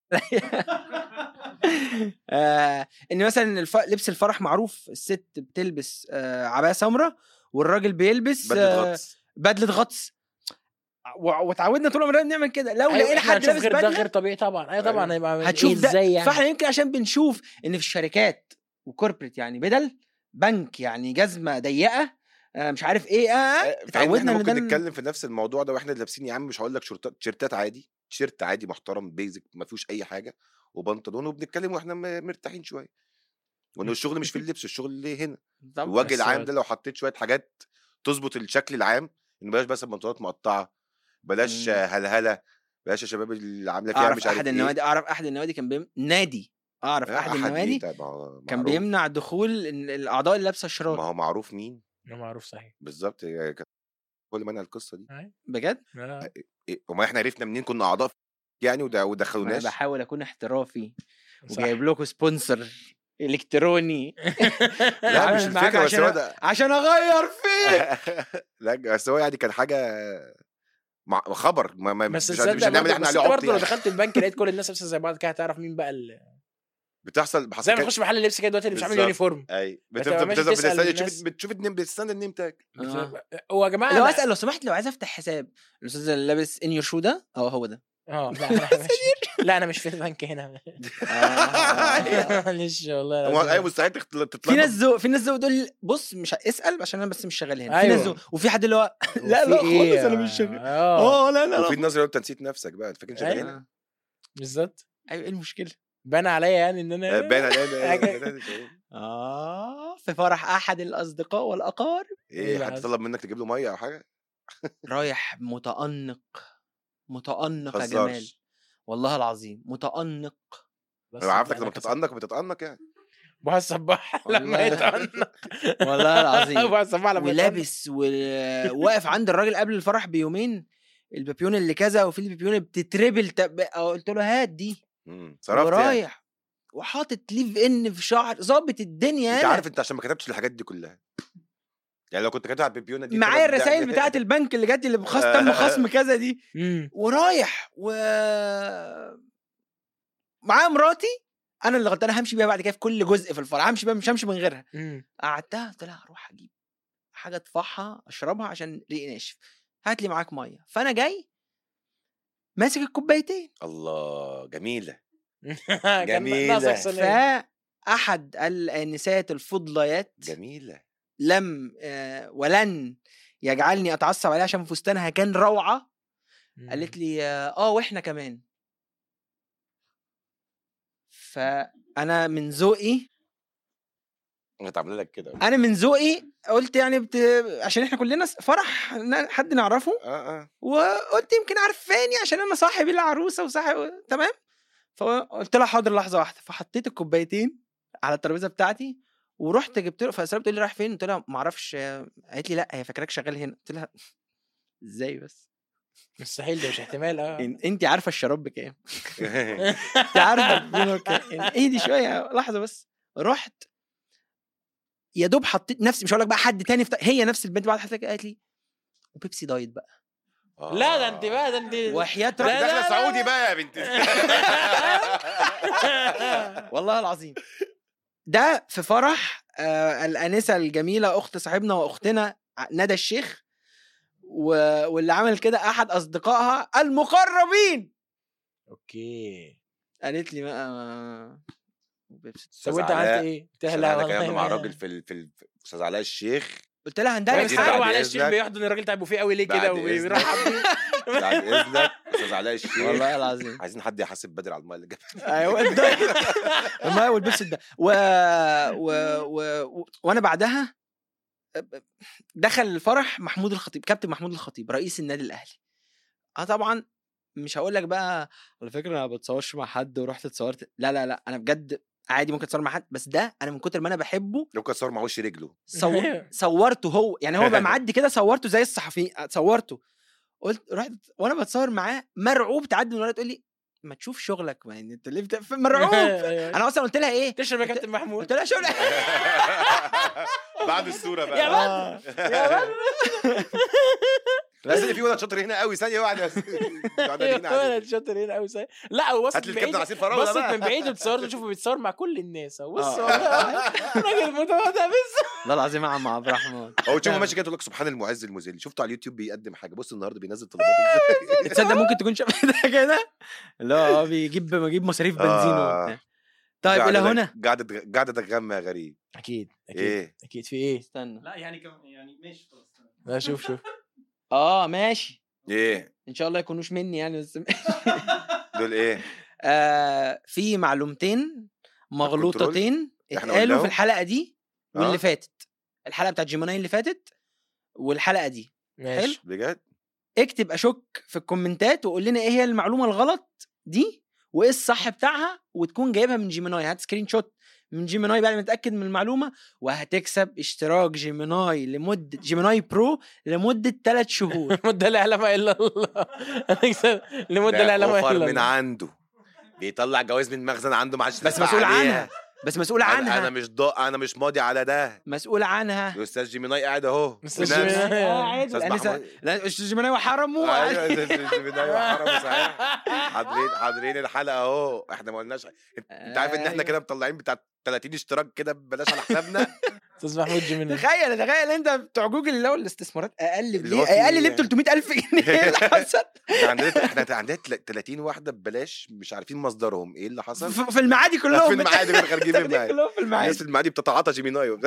آه ان مثلا الف... لبس الفرح معروف الست بتلبس آه عبايه سمراء والراجل بيلبس بدله آه غطس بدله غطس و- واتعودنا طول عمرنا بنعمل كده لو أيوة، لقينا إحنا حد هنشوف لابس غير ده بدله غير طبيعي طبعا ايوه طبعا أيوة. هيبقى هتشوف إيه ده ازاي يعني فاحنا يمكن عشان بنشوف ان في الشركات وكوربريت يعني بدل بنك يعني جزمه ضيقه آه مش عارف ايه اه آه، اه فإحنا اتعودنا ان ممكن ده نتكلم في نفس الموضوع ده واحنا لابسين يا عم مش هقول لك شورتات تيشيرتات عادي تيشيرت عادي محترم بيزك ما فيهوش اي حاجه وبنطلون وبنتكلم واحنا م- مرتاحين شويه وانه الشغل مش في اللبس الشغل اللي هنا طبعاً. الوجه بس العام هو- ده لو حطيت شويه حاجات تظبط الشكل العام ان بلاش بس بنطلونات مقطعه بلاش مم. هلهله بلاش يا شباب اللي عامله فيها اعرف مش عارف احد إيه. النوادي اعرف احد النوادي كان بيم... نادي اعرف آه، احد إيه النوادي ده؟ ما هو كان معروف. بيمنع دخول ال- الاعضاء اللي لابسه ما شرار هو معروف مين ده معروف صحيح بالظبط هي كانت كل منع القصه دي بجد آه. إيه، وما احنا عرفنا منين كنا اعضاء يعني وده انا ودخلوناش بحاول اكون احترافي صح. وجايب لكم سبونسر الكتروني لا مش عامل معاك الفكره بس هو عشان ده عشان اغير فيه لا بس هو يعني كان حاجه مع خبر ما ما بس مش, تصدق مش هنعمل برضه- احنا بس عليه انت عبط برضه لو يعني. دخلت البنك لقيت كل الناس لابسه زي بعض كده هتعرف مين بقى ال... بتحصل بحصل زي ما تخش محل اللبس كده دلوقتي اللي مش عامل بالظبط. يونيفورم اي بتبقى بتفضل ماشي بتفضل تسأل بتستنى الناس. تشوف بتشوف النيم بتستنى النيم تاج آه. هو يا جماعه لو أنا- اسال لو سمحت لو عايز افتح حساب الاستاذ اللي لابس ان يور شو ده اه هو ده اه لا انا مش لا انا مش في البنك هنا معلش والله هو العظيم. اي مستحيل تخت- تطلع في ناس ذوق في ناس ذوق تقول بص مش اسال عشان انا بس مش شغال هنا في أيوة. ناس ذوق وفي حد اللي هو لا وفي لا إيه؟ خالص انا مش شغال اه اه لا لا وفي لا الناس اللي هو انت نسيت نفسك بقى انت فاكر شغال هنا ايوه بالظبط ايوه ايه المشكله بان عليا يعني ان انا آه، باين علينا حاجة. اه في فرح احد الاصدقاء والاقارب إيه ايه اللي حد حصل؟ طلب منك تجيب له ميه او حاجه رايح متأنق متأنق يا جمال متهزرش والله العظيم متأنق بس انا عارفك أنا لما كسبت. بتتأنق بتتأنق يعني بوها الصباح لما والله. يتأنق والله العظيم بوها الصباح لما يتأنق. ولابس وواقف عند الراجل قبل الفرح بيومين البيبيون اللي كذا وفي البيبيون اللي بتتربل تب... قلت له هات دي مم. صرفت يعني ورايح وحاطط ليف ان في شعر ظابط الدنيا انت أنا. عارف انت عشان ما كتبتش الحاجات دي كلها يعني لو كنت كاتب على البيبيونه دي معايا تلات الرسائل دقايق- بتاعت البنك اللي جات لي اللي بخص تم خصم كذا دي مم. ورايح و معايا مراتي انا اللي غلطان أنا همشي بيها بعد كده في كل جزء في الفرح همشي بيها مش همشي من غيرها مم. قعدتها قلت لها هروح اجيب حاجه اطفحها اشربها عشان ريقي ناشف هات لي معاك ميه فانا جاي ماسك الكوبايتين الله جميله كان جميلة. ناقصك صينية. فاحد الانسات الفضليات جميله لم آه، ولن يجعلني اتعصب عليها عشان فستانها كان روعه قالت لي اه آه، واحنا كمان فانا من ذوقي كانت عامله لك كده انا من ذوقي قلت يعني بت... عشان احنا كلنا س- فرح ن- حد نعرفه اه اه وقلت يمكن عارفاني عشان انا صاحب العروسه وصاحب تمام فقلت لها حاضر لحظه واحده فحطيت الكوبايتين على الترابيزه بتاعتي ورحت جبت له فاسراء بتقول لي رايح فين؟ قلت لها ما اعرفش قالت لي لا هي فاكراك شغال هنا قلت لها ازاي بس؟ مستحيل ده مش احتمال اه إن- انت عارفه الشراب بكام؟ انت عارفه الفينو بكام؟ يعني اهدي شويه لحظه بس رحت يا دوب حطيت نفسي مش هقول لك بقى حد تاني فت... هي نفس البنت بعد حضرتك قالت لي وبيبسي دايت بقى لا ده انت بقى ده انت وحياه لا، رب- لا، داخله لا. سعودي بقى يا بنت والله العظيم ده في فرح آه الانسه الجميله اخت صاحبنا واختنا ع- ندى الشيخ و... واللي عمل كده احد اصدقائها المقربين اوكي قالت لي بقى بيبسي طب وانت علاء، عملت ايه؟ قلت لها عشان لا انا والله كلامنا مع ما- الراجل في ال... في ال... في استاذ علاء الشيخ قلت لها ده هندرج بعد بيتحارب بعد على الشيخ إذنك. بيحضن الراجل تعبوا فيه قوي ليه بعد كده إذنك. وبيرحب بيه بعد اذنك استاذ علاء الشيخ والله العظيم عايزين حد يحاسب بدر على الميه اللي جابها ايوه الدايت الماء والبيبسي ده و... و... و... و... وانا بعدها دخل الفرح محمود الخطيب كابتن محمود الخطيب رئيس النادي الاهلي اه طبعا مش هقول لك بقى على فكره انا ما بتصورش مع حد ورحت اتصورت لا لا لا انا بجد عادي ممكن اتصور مع حد بس ده انا من كتر ما انا بحبه لو كسر مع وش رجله صور صورته هو يعني هو بقى معدي كده صورته زي الصحفيين صورته قلت رحت وانا بتصور معاه مرعوب تعدي من ورا تقول لي ما تشوف شغلك ما يعني انت ليه بت- مرعوب أيوة. انا اصلا قلت لها ايه تشرب يا كابتن محمود قلت لها شغل بعد الصوره بقى يا آه. يا ولد. لا استني في ولد شاطر هنا قوي ثانيه واحده قاعدين ولد عليه. شاطر هنا قوي سهل. لا هو بصت هات لي من الكابتن بعيد عصير فراوله بصت بقى من بعيد وتصورت شوفوا بيتصور مع كل الناس أهو. بص آه. والله راجل متواضع بس والله العظيم يا عم عبد الرحمن هو تشوفه ماشي كده تقول لك سبحان المعز المذل شفته على اليوتيوب بيقدم حاجه بص النهارده بينزل طلبات ازاي تصدق ممكن تكون شبه ده كده اللي هو هو بيجيب بيجيب مصاريف بنزين آه. وبتاع طيب الى قاعدة- هنا قاعده قاعده تغمى يا غريب اكيد اكيد ايه اكيد في ايه استنى لا يعني كم يعني ماشي خلاص تمام. لا شوف شوف اه ماشي ايه ان شاء الله يكونوش مني يعني بس دول ايه آه في معلومتين مغلوطتين إحنا اتقالوا قلناهم؟ في الحلقه دي واللي آه. فاتت الحلقه بتاعت جيميناي اللي فاتت والحلقه دي ماشي بجد اكتب اشك في الكومنتات وقول لنا ايه هي المعلومه الغلط دي وايه الصح بتاعها وتكون جايبها من جيميناي هات سكرين شوت من جيميناي بعد ما تتاكد من المعلومه وهتكسب اشتراك جيميناي لمده جيميناي برو لمده 3 شهور لمدة لا يعلم الا الله هنكسب لمدة لا ده يعلم اوفر الا من الله بيطلع بيطلع جواز من مخزن عنده ما عادش بس دفع مسؤول عليها. عنها بس مسؤول انا عنها انا مش ضو... انا مش ماضي على ده مسؤول عنها الاستاذ جيميناي قاعد اهو أستاذ بنفسه. جيميناي. قاعد أستاذ والأنسة محمود. لا مش جيميناي وحرمه ايوه أستاذ جيميناي وحرمه صحيح حاضرين حاضرين الحلقه اهو احنا ما قلناش انت أنت عارف ان احنا أيوة. كده مطلعين بتاع 30 اشتراك كده ببلاش على حسابنا استاذ محمود جيميني تخيل تخيل انت بتوع جوجل اللي هو الاستثمارات اقل اللي بليه هو في- اقل ليه ب 300000 جنيه ايه اللي حصل احنا عندنا احنا عندنا تل- 30 واحده ببلاش مش عارفين مصدرهم ايه اللي حصل في في المعادي كلهم في المعادي كده خارجين من المعادي كلهم في الناس المعادي في المعادي بتتعاطى جيميناي وبتاع.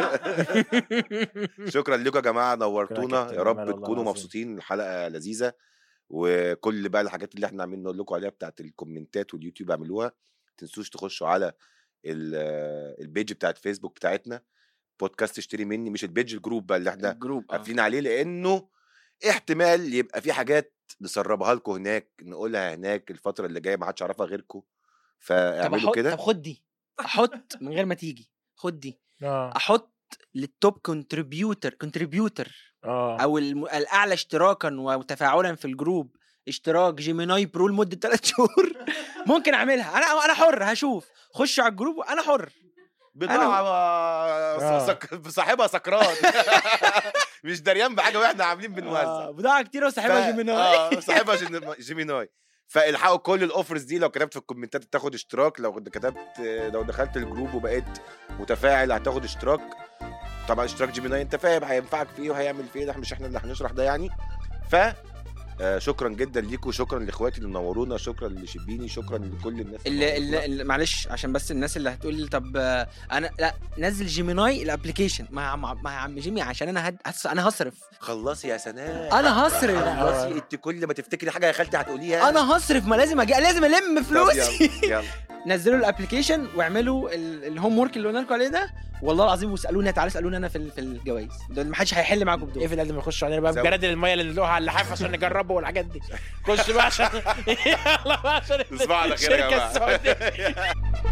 شكرا لكم يا جماعه نورتونا كابتن يا رب جمال، والله تكونوا العظيم. مبسوطين الحلقه لذيذه وكل بقى الحاجات اللي احنا عاملين نقول لكم عليها بتاعت الكومنتات واليوتيوب اعملوها ما تنسوش تخشوا على ال- البيج بتاعت فيسبوك بتاعتنا بودكاست اشتري مني مش البيج الجروب بقى اللي احنا الجروب آه. قافلين عليه لانه احتمال يبقى في حاجات نسربها لكم هناك نقولها هناك الفتره اللي جايه ما حدش يعرفها غيركم طب فاعملوا احط كده طب خد دي احط من غير ما تيجي خد دي اه احط للتوب كونتريبيوتر كونتريبيوتر اه او الم... الاعلى اشتراكا وتفاعلا في الجروب اشتراك جيميناي برو لمده 3 شهور ممكن اعملها انا انا حر هشوف خشوا على الجروب وانا حر بضاعة آه. سك... صاحبها سكران مش دريان بحاجة واحنا عاملين بنوزع آه، بضاعه كتير وصاحبها ف- جيميناي اه صاحبها جيم- جيميناي فالحقوا كل الاوفرز دي لو كتبت في الكومنتات تاخد اشتراك لو كتبت لو دخلت الجروب وبقيت متفاعل هتاخد اشتراك طبعا اشتراك جيميناي انت فاهم هينفعك في ايه وهيعمل في ايه ده مش احنا اللي هنشرح ده يعني ف آه، شكرا جدا ليكم شكرا لاخواتي اللي منورونا شكرا لشبيني شكرا لكل الناس اللي, منورونا. اللي, اللي معلش عشان بس الناس اللي هتقول لي طب آه، انا لا نزل جيميناي الابلكيشن ما يا عم ما يا عم جيمي عشان انا هد... هس- انا هصرف خلصي يا سناء انا هصرف خلصي انت كل ما تفتكري حاجه يا خالتي هتقوليها انا هصرف ما لازم أجي... لازم الم طب فلوسي يلا يلا نزلوا الابلكيشن واعملوا ال- الهوم ورك اللي قلنا لكم عليه ده والله العظيم واسالوني تعالوا اسالوني انا في ال- في الجوائز دول ما حدش هيحل معاكم ايه دول في قبل ما يخشوا علينا بقى زود. بجراد الميه اللي نزلوها على اللحاف عشان نجربه والحاجات دي خش بقى عشان يلا بقى عشان تصبحوا على خير يا الشركة جماعه السعودية.